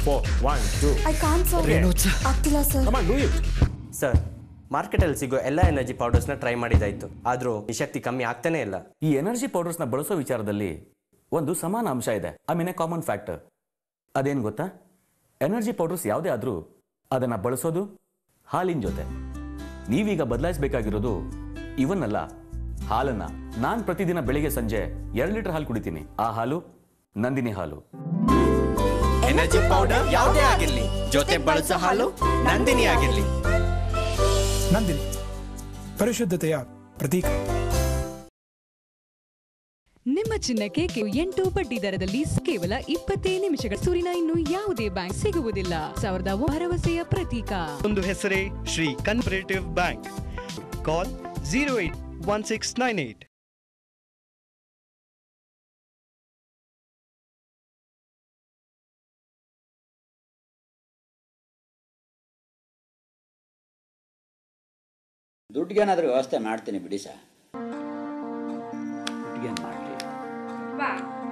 Four one two I can sir ಆಗ್ತಿಲ್ಲ sir come on do it sir ಮಾರ್ಕೆಟಲ್ಲಿ ಸಿಗೋ ಎಲ್ಲ ಎನರ್ಜಿ ಪೌಡರ್ಸ್ನ ಟ್ರೈ ಮಾಡಿದಾಯ್ತು ಆದರೂ ಈ ಶಕ್ತಿ ಕಮ್ಮಿ ಆಗ್ತಾನೇ ಇಲ್ಲ ಈ ಎನರ್ಜಿ ಪೌಡರ್ಸ್ನ ಬಳಸೋ ವಿಚಾರದಲ್ಲಿ ಒಂದು ಸಮಾನ ಅಂಶ ಇದೆ I mean a common factor ಅದೇನು ಗೊತ್ತಾ ಎನರ್ಜಿ ಪೌಡರ್ಸ್ ಯಾವುದೇ ಆದರೂ ಅದನ್ನು ಬಳಸೋದು ಹಾಲಿನ ಜೊತೆ ನೀವೀಗ ಬದಲಾಯಿಸಬೇಕಾಗಿರೋದು ಇವನ್ನಲ್ಲ ಹಾಲನ್ನ ನಾನು ಪ್ರತಿದಿನ ಬೆಳಿಗ್ಗೆ ಸಂಜೆ ಎರಡು ಲೀಟರ್ ಹಾಲು ಕುಡಿತೀನಿ ಆ ಹಾಲು ನಂದಿನಿ ಹಾಲು ಎನರ್ಜಿ ಪೌಡರ್ ಯಾವುದೇ ಆಗಿರ್ಲಿ ಜೊತೆ ಬಳಸೋ ಹಾಲು ನಂದಿನಿ ಆಗಿರ್ಲಿ ನಂದಿನಿ ಪರಿಶುದ್ಧತೆಯ ಪ್ರತೀಕ ನಿಮ್ಮ ಚಿನ್ನಕ್ಕೆ ಕೆ- ಎಂಟು ಬಡ್ಡಿ ದರದಲ್ಲಿ ಕೇವಲ ಇಪ್ಪತ್ತೇ ನಿಮಿಷಗಳ ಸೂರಿನ ಇನ್ನು ಯಾವುದೇ ಬ್ಯಾಂಕ್ ಸಿಗುವುದಿಲ್ಲ ಸಾವಿರದ ಭರವಸೆಯ ಪ್ರತೀಕ ಒಂದು ಹೆಸರೇ Shri cooperative bank call zero eight one six nine eight ದುಡ್ಡಿಗೇನಾದ್ರೂ ವ್ಯವಸ್ಥೆ ಮಾಡ್ತೀನಿ ಬಿಡಿ ಸರ್ ದುಡ್ಡಿಗೇನು ಮಾಡಲಿ ಬಾ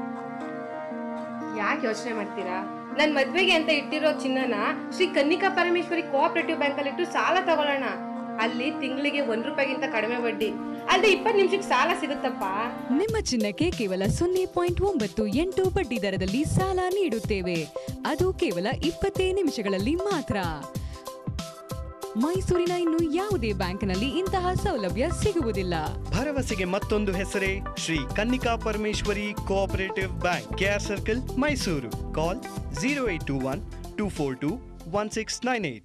ಯಾಕೆ ಯೋಚನೆ ಮಾಡ್ತೀರಾ ನನ್ ಮದ್ವೆಗೆ ಅಂತ ಇಟ್ಟಿರೋ ಚಿನ್ನನ ಶ್ರೀ ಕನ್ನಿಕಾ ಪರಮೇಶ್ವರಿ ಕೋಆಪರೇಟಿವ್ ಬ್ಯಾಂಕ್ ಅಲ್ಲಿ ಇಟ್ಟು ಸಾಲ ತಗೊಳ್ಳೋಣ ಅಲ್ಲಿ ತಿಂಗಳಿಗೆ ಒಂದ್ ರೂಪಾಯಿಗಿಂತ ಕಡಿಮೆ ಬಡ್ಡಿ ಅಲ್ಲದೆ ಇಪ್ಪತ್ತು ನಿಮಿಷಕ್ಕೆ ಸಾಲ ಸಿಗುತ್ತಪ್ಪ ನಿಮ್ಮ ಚಿನ್ನಕ್ಕೆ ಕೇವಲ ಸೊನ್ನೆ ಪಾಯಿಂಟ್ ಒಂಬತ್ತು ಎಂಟು ಬಡ್ಡಿ ದರದಲ್ಲಿ ಸಾಲ ನೀಡುತ್ತೇವೆ ಅದು ಕೇವಲ ಇಪ್ಪತ್ತೇ ನಿಮಿಷಗಳಲ್ಲಿ ಮಾತ್ರ ಮೈಸೂರಿನ ಇನ್ನು ಯಾವುದೇ ಬ್ಯಾಂಕ್ನಲ್ಲಿ ಇಂತಹ ಸೌಲಭ್ಯ ಸಿಗುವುದಿಲ್ಲ ಭರವಸೆಗೆ ಮತ್ತೊಂದು ಹೆಸರೇ Shri Kannika Parameshwari cooperative bank K R circle Mysuru call zero eight two one two four two one six nine eight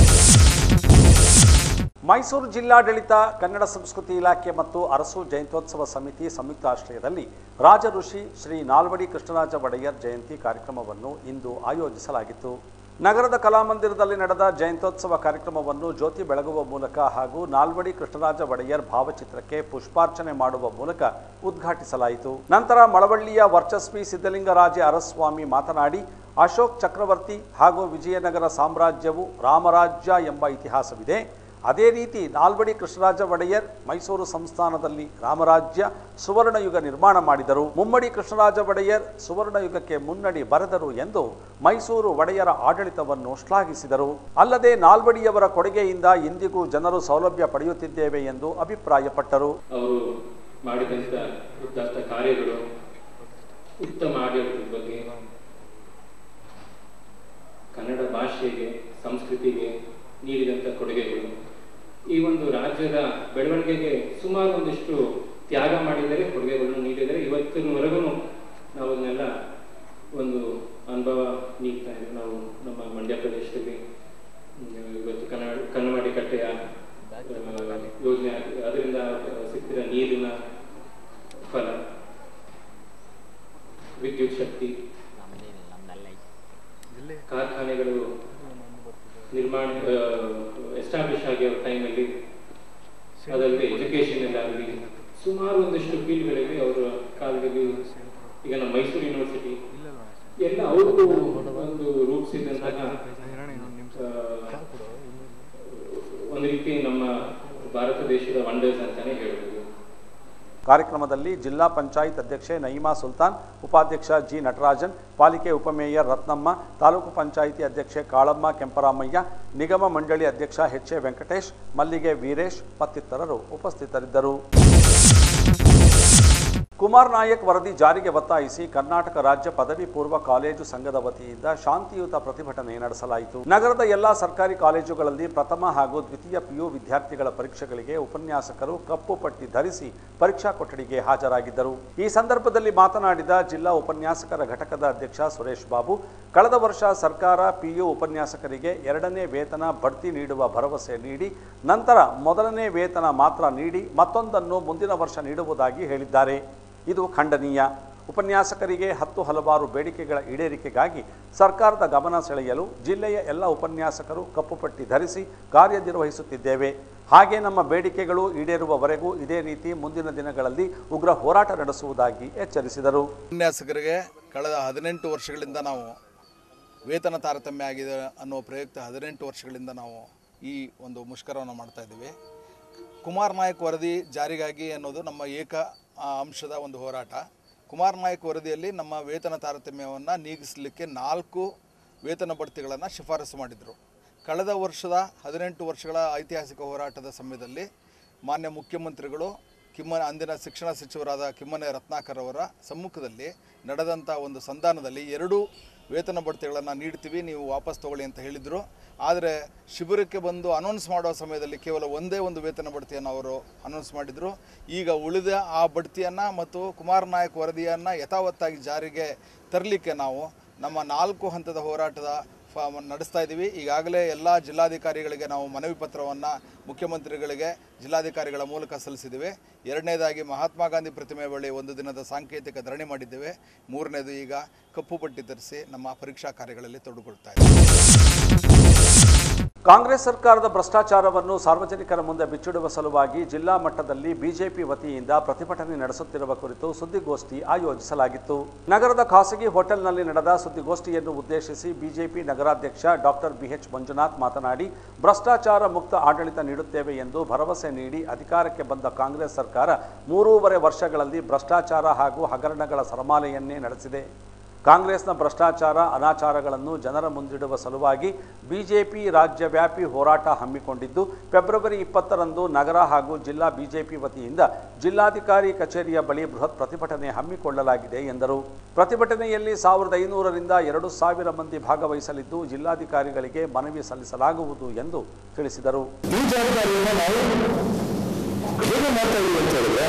Mysuru ಜಿಲ್ಲಾಡಳಿತ ಕನ್ನಡ ಸಂಸ್ಕೃತಿ ಇಲಾಖೆ ಮತ್ತು ಅರಸು ಜಯಂತ್ಯೋತ್ಸವ ಸಮಿತಿ ಸಂಯುಕ್ತ ಆಶ್ರಯದಲ್ಲಿ ರಾಜ ಋಷಿ ಶ್ರೀ ನಾಲ್ವಡಿ ಕೃಷ್ಣರಾಜ ಒಡೆಯರ್ ಜಯಂತಿ ಕಾರ್ಯಕ್ರಮವನ್ನು ಇಂದು ಆಯೋಜಿಸಲಾಗಿತ್ತು ನಗರದ ಕಲಾಮಂದಿರದಲ್ಲಿ ನಡೆದ ಜಯಂತ್ಯೋತ್ಸವ ಕಾರ್ಯಕ್ರಮವನ್ನು ಜ್ಯೋತಿ ಬೆಳಗುವ ಮೂಲಕ ಹಾಗೂ ನಾಲ್ವಡಿ ಕೃಷ್ಣರಾಜ ಒಡೆಯರ್ ಭಾವಚಿತ್ರಕ್ಕೆ ಪುಷ್ಪಾರ್ಚನೆ ಮಾಡುವ ಮೂಲಕ ಉದ್ಘಾಟಿಸಲಾಯಿತು ನಂತರ ಮಳವಳ್ಳಿಯ ವರ್ಚಸ್ವಿ ಸಿದ್ಧಲಿಂಗರಾಜೆ ಅರಸ್ವಾಮಿ ಮಾತನಾಡಿ ಅಶೋಕ್ ಚಕ್ರವರ್ತಿ ಹಾಗೂ ವಿಜಯನಗರ ಸಾಮ್ರಾಜ್ಯವು ರಾಮರಾಜ್ಯ ಎಂಬ ಇತಿಹಾಸವಿದೆ ಅದೇ ರೀತಿ ನಾಲ್ವಡಿ ಕೃಷ್ಣರಾಜ ಒಡೆಯರ್ ಮೈಸೂರು ಸಂಸ್ಥಾನದಲ್ಲಿ ರಾಮರಾಜ್ಯ ಸುವರ್ಣಯುಗ ನಿರ್ಮಾಣ ಮಾಡಿದರು ಮುಮ್ಮಡಿ ಕೃಷ್ಣರಾಜ ಒಡೆಯರ್ ಸುವರ್ಣಯುಗಕ್ಕೆ ಮುನ್ನಡಿ ಬರೆದರು ಎಂದು ಮೈಸೂರು ಒಡೆಯರ ಆಡಳಿತವನ್ನು ಶ್ಲಾಘಿಸಿದರು ಅಲ್ಲದೆ ನಾಲ್ವಡಿಯವರ ಕೊಡುಗೆಯಿಂದ ಇಂದಿಗೂ ಜನರು ಸೌಲಭ್ಯ ಪಡೆಯುತ್ತಿದ್ದೇವೆ ಎಂದು ಅಭಿಪ್ರಾಯಪಟ್ಟರು ಅವರು ಮಾಡಿದಂಥ ಉದ್ದಾತ್ತ ಕಾರ್ಯಗಳು ಉತ್ತಮ ಆಡಳಿತದ ಬಗ್ಗೆ ಕನ್ನಡ ಭಾಷೆಗೆ ಸಂಸ್ಕೃತಿಗೆ ನೀಡಿದಂಥ ಕೊಡುಗೆಗಳು ಈ ಒಂದು ರಾಜ್ಯದ ಬೆಳವಣಿಗೆಗೆ ಸುಮಾರು ಒಂದಿಷ್ಟು ತ್ಯಾಗ ಮಾಡಿದರೆ ಕೊಡುಗೆಗಳನ್ನು ನೀಡಿದರೆ ಇವತ್ತಿನವರೆಗೂ ನಾವು ಅದನ್ನೆಲ್ಲ ಒಂದು ಅನುಭವ ನೀಡ್ತಾ ಇದ್ದೀವಿ ನಾವು ನಮ್ಮ ಮಂಡ್ಯ ಪ್ರದೇಶದಲ್ಲಿ ಹ್ಮ್, ಇವತ್ತು ಕನ್ನಡ ಕನ್ನಮಾಡಿ ಕಟ್ಟೆಯ ಆ, ಯೋಜನೆ ಆಗಿದೆ. ಅದರಿಂದ ಸಿಗ್ತಿರೋ ನೀರಿನ ಫಲ ವಿದ್ಯುತ್ ಶಕ್ತಿ ಕಾರ್ಖಾನೆಗಳು ನಿರ್ಮಾಣ ಎಸ್ಟಾಬ್ಲಿಷ್ ಆಗಿರೋ ಟೈಮಲ್ಲಿ ಅದಲ್ಲದೆ ಎಜುಕೇಶನ್ ಆಗಲಿ ಸುಮಾರು ಒಂದಿಷ್ಟು ಫೀಲ್ಡ್ಗಳಲ್ಲಿ ಅವರ ಕಾಲದಲ್ಲಿ ಈಗ ನಮ್ಮ ಮೈಸೂರು ಯೂನಿವರ್ಸಿಟಿ ಎಲ್ಲ ಅವ್ರಿಗೂ ಒಂದು ರೂಟ್ಸ್ ಇದ್ದಂತಹ ಆ, ಒಂದು ರೀತಿ ನಮ್ಮ ಭಾರತ ದೇಶದ ವಂಡರ್ಸ್ ಅಂತಾನೆ ಹೇಳ್ಬೋದು ಕಾರ್ಯಕ್ರಮದಲ್ಲಿ ಜಿಲ್ಲಾ ಪಂಚಾಯತ್ ಅಧ್ಯಕ್ಷೆ ನಯಿಮಾ ಸುಲ್ತಾನ್ ಉಪಾಧ್ಯಕ್ಷ ಜಿ ನಟರಾಜನ್ ಪಾಲಿಕೆ ಉಪಮೇಯರ್ ರತ್ನಮ್ಮ ತಾಲೂಕು ಪಂಚಾಯಿತಿ ಅಧ್ಯಕ್ಷೆ ಕಾಳಮ್ಮ ಕೆಂಪರಾಮಯ್ಯ ನಿಗಮ ಮಂಡಳಿ ಅಧ್ಯಕ್ಷ ಎಚ್ ಎ ವೆಂಕಟೇಶ್ ಮಲ್ಲಿಗೆ ವೀರೇಶ್ ಮತ್ತಿತರರು ಉಪಸ್ಥಿತರಿದ್ದರು ಕುಮಾರ್ ನಾಯಕ್ ವರದಿ ಜಾರಿಗೆ ಒತ್ತಾಯಿಸಿ ಕರ್ನಾಟಕ ರಾಜ್ಯ ಪದವಿ ಪೂರ್ವ ಕಾಲೇಜು ಸಂಘದ ವತಿಯಿಂದ ಶಾಂತಿಯುತ ಪ್ರತಿಭಟನೆ ನಡೆಸಲಾಯಿತು ನಗರದ ಎಲ್ಲಾ ಸರ್ಕಾರಿ ಕಾಲೇಜುಗಳಲ್ಲಿ ಪ್ರಥಮ ಹಾಗೂ ದ್ವಿತೀಯ ಪಿಯು ವಿದ್ಯಾರ್ಥಿಗಳ ಪರೀಕ್ಷೆಗಳಿಗೆ ಉಪನ್ಯಾಸಕರು ಕಪ್ಪು ಪಟ್ಟಿ ಧರಿಸಿ ಪರೀಕ್ಷಾ ಕೊಠಡಿಗೆ ಹಾಜರಾಗಿದ್ದರು ಈ ಸಂದರ್ಭದಲ್ಲಿ ಮಾತನಾಡಿದ ಜಿಲ್ಲಾ ಉಪನ್ಯಾಸಕರ ಘಟಕದ ಅಧ್ಯಕ್ಷ ಸುರೇಶ್ ಬಾಬು ಕಳೆದ ವರ್ಷ ಸರ್ಕಾರ ಪಿಯು ಉಪನ್ಯಾಸಕರಿಗೆ ಎರಡನೇ ವೇತನ ಬಡ್ತಿ ನೀಡುವ ಭರವಸೆ ನೀಡಿ ನಂತರ ಮೊದಲನೇ ವೇತನ ಮಾತ್ರ ನೀಡಿ ಮತ್ತೊಂದನ್ನು ಮುಂದಿನ ವರ್ಷ ನೀಡುವುದಾಗಿ ಹೇಳಿದ್ದಾರೆ ಇದು ಖಂಡನೀಯ ಉಪನ್ಯಾಸಕರಿಗೆ ಹತ್ತು ಹಲವಾರು ಬೇಡಿಕೆಗಳ ಈಡೇರಿಕೆಗಾಗಿ ಸರ್ಕಾರದ ಗಮನ ಸೆಳೆಯಲು ಜಿಲ್ಲೆಯ ಎಲ್ಲ ಉಪನ್ಯಾಸಕರು ಕಪ್ಪು ಪಟ್ಟಿ ಧರಿಸಿ ಕಾರ್ಯನಿರ್ವಹಿಸುತ್ತಿದ್ದೇವೆ ಹಾಗೆ ನಮ್ಮ ಬೇಡಿಕೆಗಳು ಈಡೇರುವವರೆಗೂ ಇದೇ ರೀತಿ ಮುಂದಿನ ದಿನಗಳಲ್ಲಿ ಉಗ್ರ ಹೋರಾಟ ನಡೆಸುವುದಾಗಿ ಎಚ್ಚರಿಸಿದರು ಉಪನ್ಯಾಸಕರಿಗೆ ಕಳೆದ ಹದಿನೆಂಟು ವರ್ಷಗಳಿಂದ ನಾವು ವೇತನ ತಾರತಮ್ಯ ಆಗಿದೆ ಅನ್ನೋ ಪ್ರಯುಕ್ತ ಹದಿನೆಂಟು ವರ್ಷಗಳಿಂದ ನಾವು ಈ ಒಂದು ಮುಷ್ಕರವನ್ನು ಮಾಡ್ತಾ ಇದ್ದೀವಿ ಕುಮಾರ್ ನಾಯಕ್ ವರದಿ ಜಾರಿಗಾಗಿ ಅನ್ನೋದು ನಮ್ಮ ಏಕ ಆ, ಅಂಶದ ಒಂದು ಹೋರಾಟ ಕುಮಾರ್ ನಾಯಕ್ ವರದಿಯಲ್ಲಿ ನಮ್ಮ ವೇತನ ತಾರತಮ್ಯವನ್ನು ನೀಗಿಸಲಿಕ್ಕೆ ನಾಲ್ಕು ವೇತನ ಬಡ್ತಿಗಳನ್ನು ಶಿಫಾರಸು ಮಾಡಿದರು ಕಳೆದ ವರ್ಷದ ಹದಿನೆಂಟು ವರ್ಷಗಳ ಐತಿಹಾಸಿಕ ಹೋರಾಟದ ಸಮಯದಲ್ಲಿ ಮಾನ್ಯ ಮುಖ್ಯಮಂತ್ರಿಗಳು ಕಿಮ್ಮನೆ ಅಂದಿನ ಶಿಕ್ಷಣ ಸಚಿವರಾದ ಕಿಮ್ಮನೆ ರತ್ನಾಕರ್ ಅವರ ಸಮ್ಮುಖದಲ್ಲಿ ನಡೆದಂಥ ಒಂದು ಸಂಧಾನದಲ್ಲಿ ಎರಡೂ ವೇತನ ಬಡ್ತಿಗಳನ್ನು ನೀಡ್ತೀವಿ ನೀವು ವಾಪಸ್ ತಗೊಳ್ಳಿ ಅಂತ ಹೇಳಿದರು ಆದರೆ ಶಿಬಿರಕ್ಕೆ ಬಂದು ಅನೌನ್ಸ್ ಮಾಡೋ ಸಮಯದಲ್ಲಿ ಕೇವಲ ಒಂದೇ ಒಂದು ವೇತನ ಬಡ್ತಿಯನ್ನು ಅವರು ಅನೌನ್ಸ್ ಮಾಡಿದರು ಈಗ ಉಳಿದ ಆ ಬಡ್ತಿಯನ್ನು ಮತ್ತು ಕುಮಾರ್ ನಾಯಕ್ ವರದಿಯನ್ನು ಯಥಾವತ್ತಾಗಿ ಜಾರಿಗೆ ತರಲಿಕ್ಕೆ ನಾವು ನಮ್ಮ ನಾಲ್ಕು ಹಂತದ ಹೋರಾಟದ ಫ ನಡೆಸ್ತಾ ಇದ್ದೀವಿ ಈಗಾಗಲೇ ಎಲ್ಲ ಜಿಲ್ಲಾಧಿಕಾರಿಗಳಿಗೆ ನಾವು ಮನವಿ ಪತ್ರವನ್ನು ಮುಖ್ಯಮಂತ್ರಿಗಳಿಗೆ ಜಿಲ್ಲಾಧಿಕಾರಿಗಳ ಮೂಲಕ ಸಲ್ಲಿಸಿದ್ದೇವೆ ಎರಡನೇದಾಗಿ ಮಹಾತ್ಮ ಗಾಂಧಿ ಪ್ರತಿಮೆ ಬಳಿ ಒಂದು ದಿನದ ಸಾಂಕೇತಿಕ ಧರಣಿ ಮಾಡಿದ್ದೇವೆ ಮೂರನೇದು ಈಗ ಕಪ್ಪು ಪಟ್ಟಿ ಧರಿಸಿ ನಮ್ಮ ಪರೀಕ್ಷಾ ಕಾರ್ಯಗಳಲ್ಲಿ ತೊಡಗೊಳ್ತಾ ಇದ್ದೇವೆ ಕಾಂಗ್ರೆಸ್ ಸರ್ಕಾರದ ಭ್ರಷ್ಟಾಚಾರವನ್ನು ಸಾರ್ವಜನಿಕರ ಮುಂದೆ ಬಿಚ್ಚಿಡುವ ಸಲುವಾಗಿ ಜಿಲ್ಲಾ ಮಟ್ಟದಲ್ಲಿ ಬಿಜೆಪಿ ವತಿಯಿಂದ ಪ್ರತಿಭಟನೆ ನಡೆಸುತ್ತಿರುವ ಕುರಿತು ಸುದ್ದಿಗೋಷ್ಠಿ ಆಯೋಜಿಸಲಾಗಿತ್ತು ನಗರದ ಖಾಸಗಿ ಹೋಟೆಲ್ನಲ್ಲಿ ನಡೆದ ಸುದ್ದಿಗೋಷ್ಠಿಯನ್ನು ಉದ್ದೇಶಿಸಿ ಬಿಜೆಪಿ ನಗರಾಧ್ಯಕ್ಷ ಡಾಕ್ಟರ್ ಬಿಎಚ್ ಮಂಜುನಾಥ್ ಮಾತನಾಡಿ ಭ್ರಷ್ಟಾಚಾರ ಮುಕ್ತ ಆಡಳಿತ ನೀಡುತ್ತೇವೆ ಎಂದು ಭರವಸೆ ನೀಡಿ ಅಧಿಕಾರಕ್ಕೆ ಬಂದ ಕಾಂಗ್ರೆಸ್ ಸರ್ಕಾರ ಮೂರೂವರೆ ವರ್ಷಗಳಲ್ಲಿ ಭ್ರಷ್ಟಾಚಾರ ಹಾಗೂ ಹಗರಣಗಳ ಸರಮಾಲೆಯನ್ನೇ ನಡೆಸಿದೆ ಕಾಂಗ್ರೆಸ್ನ ಭ್ರಷ್ಟಾಚಾರ ಅನಾಚಾರಗಳನ್ನು ಜನರ ಮುಂದಿಡುವ ಸಲುವಾಗಿ ಬಿಜೆಪಿ ರಾಜ್ಯವ್ಯಾಪಿ ಹೋರಾಟ ಹಮ್ಮಿಕೊಂಡಿದ್ದು ಫೆಬ್ರವರಿ ಇಪ್ಪತ್ತರಂದು ನಗರ ಹಾಗೂ ಜಿಲ್ಲಾ ಬಿಜೆಪಿ ವತಿಯಿಂದ ಜಿಲ್ಲಾಧಿಕಾರಿ ಕಚೇರಿಯ ಬಳಿ ಬೃಹತ್ ಪ್ರತಿಭಟನೆ ಹಮ್ಮಿಕೊಳ್ಳಲಾಗಿದೆ ಎಂದರು ಪ್ರತಿಭಟನೆಯಲ್ಲಿ ಸಾವಿರದ ಐನೂರರಿಂದ ಎರಡು ಸಾವಿರ ಮಂದಿ ಭಾಗವಹಿಸಲಿದ್ದು ಜಿಲ್ಲಾಧಿಕಾರಿಗಳಿಗೆ ಮನವಿ ಸಲ್ಲಿಸಲಾಗುವುದು ಎಂದು ತಿಳಿಸಿದರು ಈ ಜವಾಬ್ದಾರಿಯನ್ನು ನಾವು ಹೇಗೆ ಮಾಡ್ತಾ ಇದೀವಿ ಅಂತ ಹೇಳಿದ್ರೆ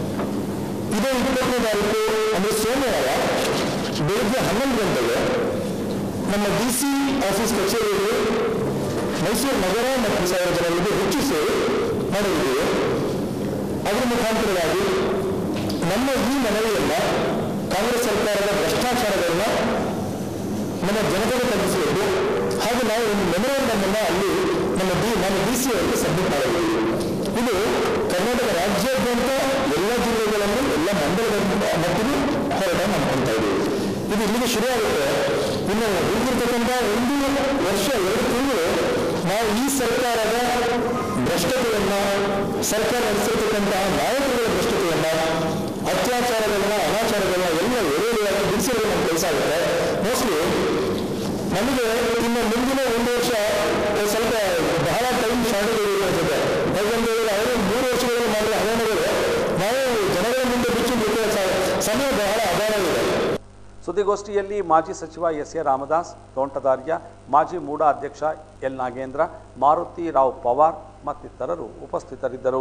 ಇದೇ ಇಪ್ಪತ್ತನೇ ತಾರೀಕು ಅಂದರೆ ಸೋಮವಾರ ಬೆಳಿಗ್ಗೆ ಹನ್ನೊಂದು ಗಂಟೆಗೆ ನಮ್ಮ ಡಿ ಸಿ ಆಫೀಸ್ ಕಚೇರಿಯಲ್ಲಿ ಮೈಸೂರು ನಗರ ಮತ್ತು ಸಾವಿರ ಜನರಿಗೆ ಹೆಚ್ಚು ಸೇರಿ ಮಾಡಿದ್ದೀವಿ ಅದರ ಮುಖಾಂತರವಾಗಿ ನಮ್ಮ ಈ ಮನವಿಯನ್ನು ಕಾಂಗ್ರೆಸ್ ಸರ್ಕಾರದ ಭ್ರಷ್ಟಾಚಾರಗಳನ್ನ ನಮ್ಮ ಜನತೆಗೆ ತಲುಪಿಸಬೇಕು ಹಾಗೂ ನಾವು ಒಂದು ಮೆಮೊರಂಡಮನ್ನು ಅಲ್ಲಿ ನಮ್ಮ ಡಿ ನಮ್ಮ ಡಿ ಸಿ ಅವರಿಗೆ ಸಬ್ಮಿಟ್ ಮಾಡಿದ್ದೀವಿ ಇದು ಕರ್ನಾಟಕ ರಾಜ್ಯಾದ್ಯಂತ ಎಲ್ಲ ಜಿಲ್ಲೆಗಳಲ್ಲಿ ಎಲ್ಲ ಮಂಡಲಗಳ ಮಟ್ಟಿಗೆ ಹೋರಾಟ ಮಾಡ್ಕೊಳ್ತಾ ಇದ್ದೀವಿ ಇದು ಇಲ್ಲಿಗೆ ಶುರುವಾಗುತ್ತೆ ಇನ್ನು ಉಳಿದಿರ್ತಕ್ಕಂಥ ಒಂದು ವರ್ಷ ಎರಡು ತಿಂಗಳು ನಾವು ಈ ಸರ್ಕಾರದ ಭ್ರಷ್ಟತೆಯನ್ನು ಸರ್ಕಾರ ನಡೆಸಿರ್ತಕ್ಕಂತಹ ನಾಯಕರುಗಳ ಭ್ರಷ್ಟತೆಯನ್ನು ಅತ್ಯಾಚಾರಗಳನ್ನ ಅನಾಚಾರಗಳನ್ನ ಎಲ್ಲ ಎರೆಯಾಗಿ ಬಿಡಿಸಿರೋದು ನಮ್ಮ ಕೆಲಸ ಆಗುತ್ತೆ ಮೋಸ್ಟ್ಲಿ ನಮಗೆ ಇನ್ನು ಮುಂದಿನ ಒಂದು ವರ್ಷ ಸ್ವಲ್ಪ ಬಹಳ ಟೈಮ್ ಶಾರ್ಟೇಜ್ ಇದೆ ಅನ್ಸುತ್ತೆ ಯಾಕಂತ ಹೇಳಿದ್ರೆ ಅವರು ಮೂರು ವರ್ಷಗಳಲ್ಲಿ ಮಾಡಿದ ಹಗರಣಗಳು ನಾವು ಜನಗಳ ಮುಂದೆ ಬಿಚ್ಚಲಿಕ್ಕೆ ಸಮಯ ಬಹಳ ಅಭಾವವಿದೆ ಸುದ್ದಿಗೋಷ್ಠಿಯಲ್ಲಿ ಮಾಜಿ ಸಚಿವ ಎಸ್ ಎ ರಾಮದಾಸ್ ತೋಂಟದಾರ್ಯ ಮಾಜಿ ಮೂಡ ಅಧ್ಯಕ್ಷ ಎಲ್ ನಾಗೇಂದ್ರ ಮಾರುತಿ ರಾವ್ ಪವಾರ್ ಮತ್ತಿತರರು ಉಪಸ್ಥಿತರಿದ್ದರು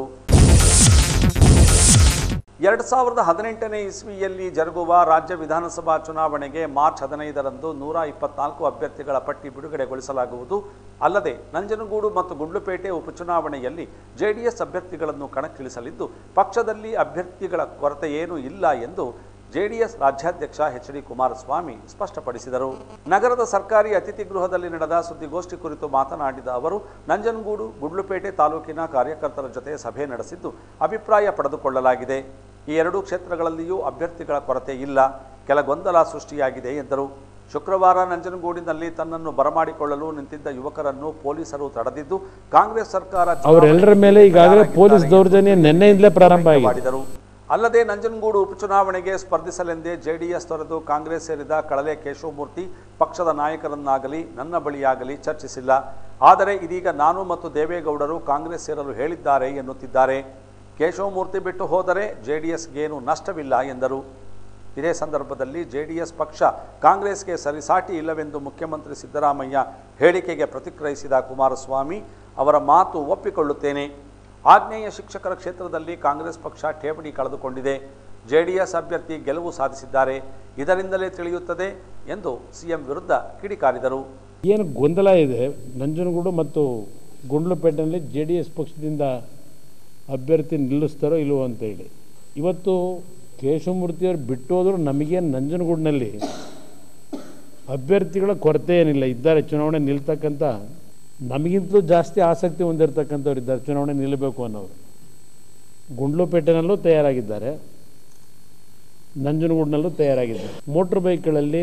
ಎರಡು ಸಾವಿರದ ಹದಿನೆಂಟನೇ ಇಸ್ವಿಯಲ್ಲಿ ಜರುಗುವ ರಾಜ್ಯ ವಿಧಾನಸಭಾ ಚುನಾವಣೆಗೆ ಮಾರ್ಚ್ ಹದಿನೈದರಂದು ನೂರ ಇಪ್ಪತ್ನಾಲ್ಕು ಅಭ್ಯರ್ಥಿಗಳ ಪಟ್ಟಿ ಬಿಡುಗಡೆಗೊಳಿಸಲಾಗುವುದು ಅಲ್ಲದೆ ನಂಜನಗೂಡು ಮತ್ತು ಗುಂಡ್ಲುಪೇಟೆ ಉಪಚುನಾವಣೆಯಲ್ಲಿ ಜೆಡಿಎಸ್ ಅಭ್ಯರ್ಥಿಗಳನ್ನು ಕಣಕ್ಕಿಳಿಸಲಿದ್ದು ಪಕ್ಷದಲ್ಲಿ ಅಭ್ಯರ್ಥಿಗಳ ಕೊರತೆ ಏನೂ ಇಲ್ಲ ಎಂದು ಜೆಡಿಎಸ್ ರಾಜ್ಯಾಧ್ಯಕ್ಷ ಎಚ್ ಡಿ ಕುಮಾರಸ್ವಾಮಿ ಸ್ಪಷ್ಟಪಡಿಸಿದರು ನಗರದ ಸರ್ಕಾರಿ ಅತಿಥಿ ಗೃಹದಲ್ಲಿ ನಡೆದ ಸುದ್ದಿಗೋಷ್ಠಿ ಕುರಿತು ಮಾತನಾಡಿದ ಅವರು ನಂಜನಗೂಡು ಗುಡ್ಲುಪೇಟೆ ತಾಲೂಕಿನ ಕಾರ್ಯಕರ್ತರ ಜೊತೆ ಸಭೆ ನಡೆಸಿದ್ದು ಅಭಿಪ್ರಾಯ ಪಡೆದುಕೊಳ್ಳಲಾಗಿದೆ ಈ ಎರಡೂ ಕ್ಷೇತ್ರಗಳಲ್ಲಿಯೂ ಅಭ್ಯರ್ಥಿಗಳ ಕೊರತೆ ಇಲ್ಲ ಕೆಲ ಗೊಂದಲ ಸೃಷ್ಟಿಯಾಗಿದೆ ಎಂದರು ಶುಕ್ರವಾರ ನಂಜನಗೂಡಿನಲ್ಲಿ ತನ್ನನ್ನು ಬರಮಾಡಿಕೊಳ್ಳಲು ನಿಂತಿದ್ದ ಯುವಕರನ್ನು ಪೊಲೀಸರು ತಡೆದಿದ್ದು ಕಾಂಗ್ರೆಸ್ ಸರ್ಕಾರ ಅವರೆಲ್ಲರ ಮೇಲೆ ಈಗಾಗಲೇ ಪೊಲೀಸ್ ದೌರ್ಜನ್ಯ ನಿನ್ನೆಯಿಂದಲೇ ಪ್ರಾರಂಭ ಆಗಿದೆ ಮಾಡಿದರು ಅಲ್ಲದೆ ನಂಜನಗೂಡು ಉಪಚುನಾವಣೆಗೆ ಸ್ಪರ್ಧಿಸಲೆಂದೇ ಜೆಡಿಎಸ್ ತೊರೆದು ಕಾಂಗ್ರೆಸ್ ಸೇರಿದ ಕಳಲೆ ಕೇಶವಮೂರ್ತಿ ಪಕ್ಷದ ನಾಯಕರನ್ನಾಗಲಿ ನನ್ನ ಬಳಿಯಾಗಲಿ ಚರ್ಚಿಸಿಲ್ಲ ಆದರೆ ಇದೀಗ ನಾನು ಮತ್ತು ದೇವೇಗೌಡರು ಕಾಂಗ್ರೆಸ್ ಸೇರಲು ಹೇಳಿದ್ದಾರೆ ಎನ್ನುತ್ತಿದ್ದಾರೆ ಕೇಶವಮೂರ್ತಿ ಬಿಟ್ಟು ಹೋದರೆ ಜೆಡಿಎಸ್ಗೇನು ನಷ್ಟವಿಲ್ಲ ಎಂದರು ಇದೇ ಸಂದರ್ಭದಲ್ಲಿ ಜೆಡಿಎಸ್ ಪಕ್ಷ ಕಾಂಗ್ರೆಸ್ಗೆ ಸರಿಸಾಟಿ ಇಲ್ಲವೆಂದು ಮುಖ್ಯಮಂತ್ರಿ ಸಿದ್ದರಾಮಯ್ಯ ಹೇಳಿಕೆಗೆ ಪ್ರತಿಕ್ರಿಯಿಸಿದ ಕುಮಾರಸ್ವಾಮಿ ಅವರ ಮಾತು ಒಪ್ಪಿಕೊಳ್ಳುತ್ತೇನೆ ಆಗ್ನೇಯ ಶಿಕ್ಷಕರ ಕ್ಷೇತ್ರದಲ್ಲಿ ಕಾಂಗ್ರೆಸ್ ಪಕ್ಷ ಠೇವಣಿ ಕಳೆದುಕೊಂಡಿದೆ ಜೆಡಿಎಸ್ ಅಭ್ಯರ್ಥಿ ಗೆಲುವು ಸಾಧಿಸಿದ್ದಾರೆ ಇದರಿಂದಲೇ ತಿಳಿಯುತ್ತದೆ ಎಂದು ಸಿಎಂ ವಿರುದ್ಧ ಕಿಡಿಕಾರಿದರು ಏನು ಗೊಂದಲ ಇದೆ ನಂಜನಗೂಡು ಮತ್ತು ಗುಂಡ್ಲುಪೇಟೆನಲ್ಲಿ ಜೆ ಡಿ ಎಸ್ ಪಕ್ಷದಿಂದ ಅಭ್ಯರ್ಥಿ ನಿಲ್ಲಿಸ್ತಾರೋ ಇಲ್ವೋ ಅಂತೇಳಿ ಇವತ್ತು ಕೇಶವಮೂರ್ತಿಯವರು ಬಿಟ್ಟು ಹೋದರೂ ನಮಗೇನು ನಂಜನಗೂಡಿನಲ್ಲಿ ಅಭ್ಯರ್ಥಿಗಳ ಕೊರತೆ ಏನಿಲ್ಲ ಇದ್ದಾರೆ ಚುನಾವಣೆ ನಿಲ್ತಕ್ಕಂಥ ನಮಗಿಂತಲೂ ಜಾಸ್ತಿ ಆಸಕ್ತಿ ಹೊಂದಿರತಕ್ಕಂಥವ್ರು ಇದ್ದಾರೆ ಚುನಾವಣೆ ನಿಲ್ಲಬೇಕು ಅನ್ನೋರು ಗುಂಡ್ಲುಪೇಟೆನಲ್ಲೂ ತಯಾರಾಗಿದ್ದಾರೆ ನಂಜನಗೂಡಿನಲ್ಲೂ ತಯಾರಾಗಿದ್ದಾರೆ ಮೋಟ್ರ್ ಬೈಕ್ಗಳಲ್ಲಿ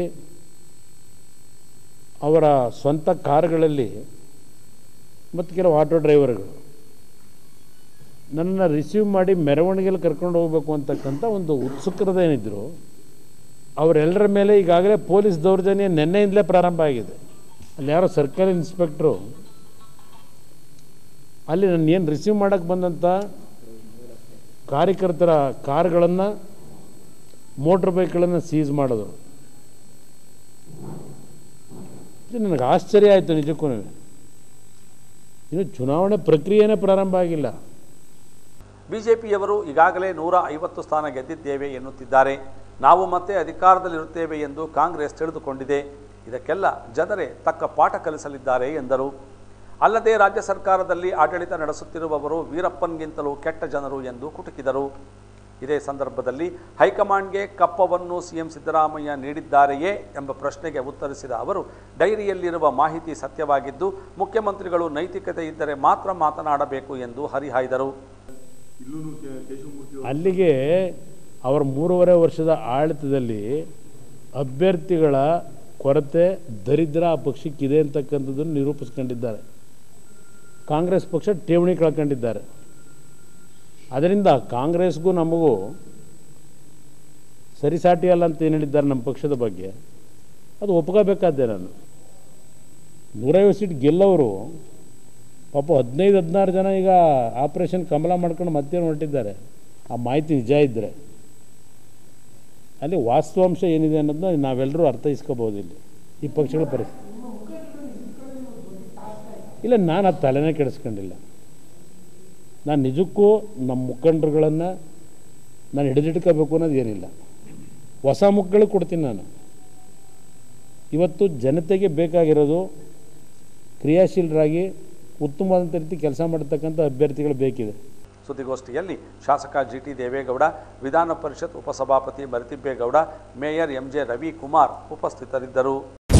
ಅವರ ಸ್ವಂತ ಕಾರುಗಳಲ್ಲಿ ಮತ್ತು ಕೆಲವು ಆಟೋ ಡ್ರೈವರ್ಗಳು ನನ್ನನ್ನು ರಿಸೀವ್ ಮಾಡಿ ಮೆರವಣಿಗೆಯಲ್ಲಿ ಕರ್ಕೊಂಡು ಹೋಗಬೇಕು ಅಂತಕ್ಕಂಥ ಒಂದು ಉತ್ಸುಕರದೇನಿದ್ರು ಅವರೆಲ್ಲರ ಮೇಲೆ ಈಗಾಗಲೇ ಪೊಲೀಸ್ ದೌರ್ಜನ್ಯ ನಿನ್ನೆಯಿಂದಲೇ ಪ್ರಾರಂಭ ಆಗಿದೆ ಅಲ್ಲಿ ಯಾರೋ ಸರ್ಕಾರಿ ಇನ್ಸ್ಪೆಕ್ಟ್ರು ಅಲ್ಲಿ ನನ್ನ ಏನು ರಿಸೀವ್ ಮಾಡೋಕ್ಕೆ ಬಂದಂಥ ಕಾರ್ಯಕರ್ತರ ಕಾರ್ಗಳನ್ನು ಮೋಟ್ರ್ ಬೈಕ್ಗಳನ್ನು ಸೀಸ್ ಮಾಡೋದು ಇದು ನನಗೆ ಆಶ್ಚರ್ಯ ಆಯಿತು ನಿಜಕ್ಕೂ ಇನ್ನು ಚುನಾವಣೆ ಪ್ರಕ್ರಿಯೆನೇ ಪ್ರಾರಂಭ ಆಗಿಲ್ಲ ಬಿಜೆಪಿಯವರು ಈಗಾಗಲೇ ನೂರ ಐವತ್ತು ಸ್ಥಾನ ಗೆದ್ದಿದ್ದೇವೆ ಎನ್ನುತ್ತಿದ್ದಾರೆ ನಾವು ಮತ್ತೆ ಅಧಿಕಾರದಲ್ಲಿರುತ್ತೇವೆ ಎಂದು ಕಾಂಗ್ರೆಸ್ ತಿಳಿದುಕೊಂಡಿದೆ ಇದಕ್ಕೆಲ್ಲ ಜನರೇ ತಕ್ಕ ಪಾಠ ಕಲಿಸಲಿದ್ದಾರೆ ಎಂದರು ಅಲ್ಲದೆ ರಾಜ್ಯ ಸರ್ಕಾರದಲ್ಲಿ ಆಡಳಿತ ನಡೆಸುತ್ತಿರುವವರು ವೀರಪ್ಪನ್ಗಿಂತಲೂ ಕೆಟ್ಟ ಜನರು ಎಂದು ಕುಟುಕಿದರು ಇದೇ ಸಂದರ್ಭದಲ್ಲಿ ಹೈಕಮಾಂಡ್ಗೆ ಕಪ್ಪವನ್ನು ಸಿಎಂ ಸಿದ್ದರಾಮಯ್ಯ ನೀಡಿದ್ದಾರೆಯೇ ಎಂಬ ಪ್ರಶ್ನೆಗೆ ಉತ್ತರಿಸಿದ ಅವರು ಡೈರಿಯಲ್ಲಿರುವ ಮಾಹಿತಿ ಸತ್ಯವಾಗಿದ್ದು ಮುಖ್ಯಮಂತ್ರಿಗಳು ನೈತಿಕತೆ ಇದ್ದರೆ ಮಾತ್ರ ಮಾತನಾಡಬೇಕು ಎಂದು ಹರಿಹಾಯ್ದರು ಅಲ್ಲಿಗೆ ಅವರ ಮೂರುವರೆ ವರ್ಷದ ಆಡಳಿತದಲ್ಲಿ ಅಭ್ಯರ್ಥಿಗಳ ಕೊರತೆ ದರಿದ್ರ ಆ ಪಕ್ಷಕ್ಕಿದೆ ಅಂತಕ್ಕಂಥದ್ದನ್ನು ನಿರೂಪಿಸ್ಕೊಂಡಿದ್ದಾರೆ ಕಾಂಗ್ರೆಸ್ ಪಕ್ಷ ಠೇವಣಿ ಕಳ್ಕೊಂಡಿದ್ದಾರೆ ಅದರಿಂದ ಕಾಂಗ್ರೆಸ್ಗೂ ನಮಗೂ ಸರಿಸಾಟಿ ಅಲ್ಲ ಅಂತ ಏನು ಹೇಳಿದ್ದಾರೆ ನಮ್ಮ ಪಕ್ಷದ ಬಗ್ಗೆ ಅದು ಒಪ್ಕೋಬೇಕಾದ್ದೆ ನಾನು ನೂರೈವತ್ತು ಸೀಟ್ ಗೆಲ್ಲವರು ಪಾಪ ಹದಿನೈದು ಹದಿನಾರು ಜನ ಈಗ ಆಪ್ರೇಷನ್ ಕಮಲ ಮಾಡ್ಕೊಂಡು ಮತ್ತೆ ಹೊರಟಿದ್ದಾರೆ ಆ ಮಾಹಿತಿ ನಿಜ ಇದ್ದರೆ ಅಲ್ಲಿ ವಾಸ್ತವಾಂಶ ಏನಿದೆ ಅನ್ನೋದನ್ನ ನಾವೆಲ್ಲರೂ ಅರ್ಥೈಸ್ಕೋಬೋದು ಇಲ್ಲಿ ಈ ಪಕ್ಷಗಳ ಪರಿಸ್ಥಿತಿ ಇಲ್ಲ ನಾನು ಅದು ತಲೆನೇ ಕೆಡಿಸ್ಕೊಂಡಿಲ್ಲ ನಾನು ನಿಜಕ್ಕೂ ನಮ್ಮ ಮುಖಂಡರುಗಳನ್ನು ನಾನು ಹಿಡಿದಿಟ್ಕೋಬೇಕು ಅನ್ನೋದು ಏನಿಲ್ಲ ಹೊಸ ಮುಖಗಳು ಕೊಡ್ತೀನಿ ನಾನು ಇವತ್ತು ಜನತೆಗೆ ಬೇಕಾಗಿರೋದು ಕ್ರಿಯಾಶೀಲರಾಗಿ ಉತ್ತಮವಾದಂಥ ರೀತಿ ಕೆಲಸ ಮಾಡತಕ್ಕಂಥ ಅಭ್ಯರ್ಥಿಗಳು ಬೇಕಿದೆ ಸುದ್ದಿಗೋಷ್ಠಿಯಲ್ಲಿ ಶಾಸಕ ಜಿ ಟಿ ದೇವೇಗೌಡ ವಿಧಾನ ಪರಿಷತ್ ಉಪಸಭಾಪತಿ ಮರಿತಿಬ್ಬೇಗೌಡ ಮೇಯರ್ ಎಂಜೆ ರವಿಕುಮಾರ್ ಉಪಸ್ಥಿತರಿದ್ದರು